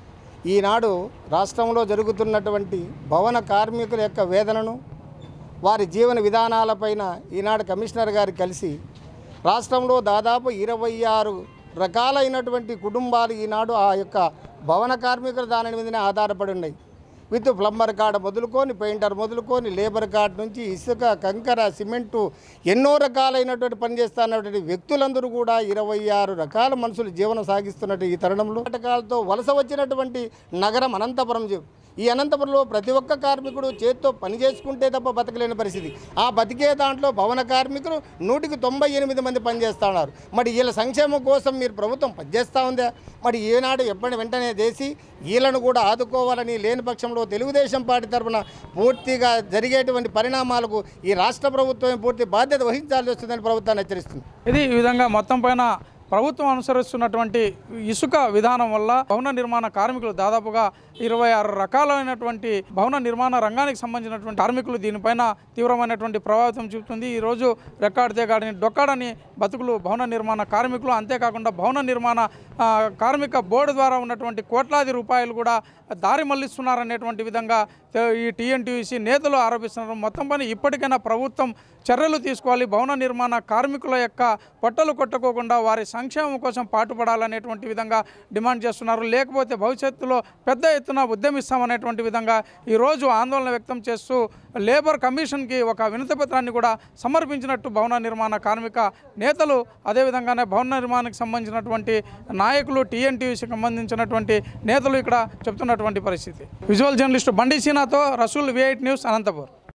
ఈనాడు రాష్ట్రంలో జరుగుతున్నటువంటి భవన కార్మికుల యొక్క వేదనను వారి జీవన విధానాలపైన ఈనాడు కమిషనర్ గారు కలిసి రాష్ట్రంలో దాదాపు ఇరవై ఆరు రకాలైనటువంటి కుటుంబాలు ఈనాడు ఆ యొక్క భవన కార్మికుల దాని మీదనే ఆధారపడి ఉన్నాయి విత్ ప్లంబర్ కార్డ్ మొదలుకొని పెయింటర్ మొదలుకొని లేబర్ కార్డ్ నుంచి ఇసుక కంకర సిమెంటు ఎన్నో రకాలైనటువంటి పనిచేస్తున్నటువంటి వ్యక్తులందరూ కూడా ఇరవై ఆరు రకాల మనుషులు జీవనం సాగిస్తున్నట్టు ఈ తరుణంలో నాటకాలతో వలస వచ్చినటువంటి నగరం అనంతపురం జీ- ఈ అనంతపురంలో ప్రతి ఒక్క కార్మికుడు చేత్తో పని చేసుకుంటే తప్ప బతకలేని పరిస్థితి ఆ బతికే దాంట్లో భవన కార్మికులు నూటికి తొంభై ఎనిమిది మంది పనిచేస్తున్నారు మరి వీళ్ళ సంక్షేమం కోసం మీరు ప్రభుత్వం పనిచేస్తూ ఉందా మరి ఈనాడు ఎప్పటి వెంటనే చేసి వీళ్ళను కూడా ఆదుకోవాలని లేని పక్షంలో తెలుగుదేశం పార్టీ తరఫున పూర్తిగా జరిగేటువంటి పరిణామాలకు ఈ రాష్ట్ర ప్రభుత్వం పూర్తి బాధ్యత వహించాల్సి వస్తుందని ప్రభుత్వాన్ని హెచ్చరిస్తుంది ఇది ఈ విధంగా మొత్తం పైన ప్రభుత్వం అనుసరిస్తున్నటువంటి ఇసుక విధానం వల్ల భవన నిర్మాణ కార్మికులు దాదాపుగా ఇరవై ఆరు రకాలైనటువంటి భవన నిర్మాణ రంగానికి సంబంధించినటువంటి కార్మికులు దీనిపైన తీవ్రమైనటువంటి ప్రభావితం చూపుతుంది ఈరోజు రెక్కాడితే గాడిని డొక్కాడని బతుకులు భవన నిర్మాణ కార్మికులు అంతేకాకుండా భవన నిర్మాణ ఆ, కార్మిక బోర్డు ద్వారా ఉన్నటువంటి కోట్లాది రూపాయలు కూడా దారి మళ్లిస్తున్నారనేటువంటి విధంగా తె- ఈ టీఎన్టీయూసీ నేతలు ఆరోపిస్తున్నారు మొత్తం పని ఇప్పటికైనా ప్రభుత్వం చర్యలు తీసుకోవాలి భవన నిర్మాణ కార్మికుల యొక్క పొట్టలు కొట్టుకోకుండా వారి సంక్షేమం కోసం పాటుపడాలనేటువంటి విధంగా డిమాండ్ చేస్తున్నారు లేకపోతే భవిష్యత్తులో పెద్ద ఎత్తున ఉద్యమిస్తామనేటువంటి విధంగా ఈరోజు ఆందోళన వ్యక్తం చేస్తూ లేబర్ కమిషన్కి ఒక వినతి పత్రాన్ని కూడా సమర్పించినట్టు భవన నిర్మాణ కార్మిక నేతలు అదేవిధంగానే భవన నిర్మాణానికి సంబంధించినటువంటి నాయకులు టీఎన్టీయూసీకి సంబంధించినటువంటి నేతలు ఇక్కడ చెప్తున్నటువంటి పరిస్థితి విజువల్ జర్నలిస్టు బండి సీనాతో రసూల్ వి న్యూస్ అనంతపూర్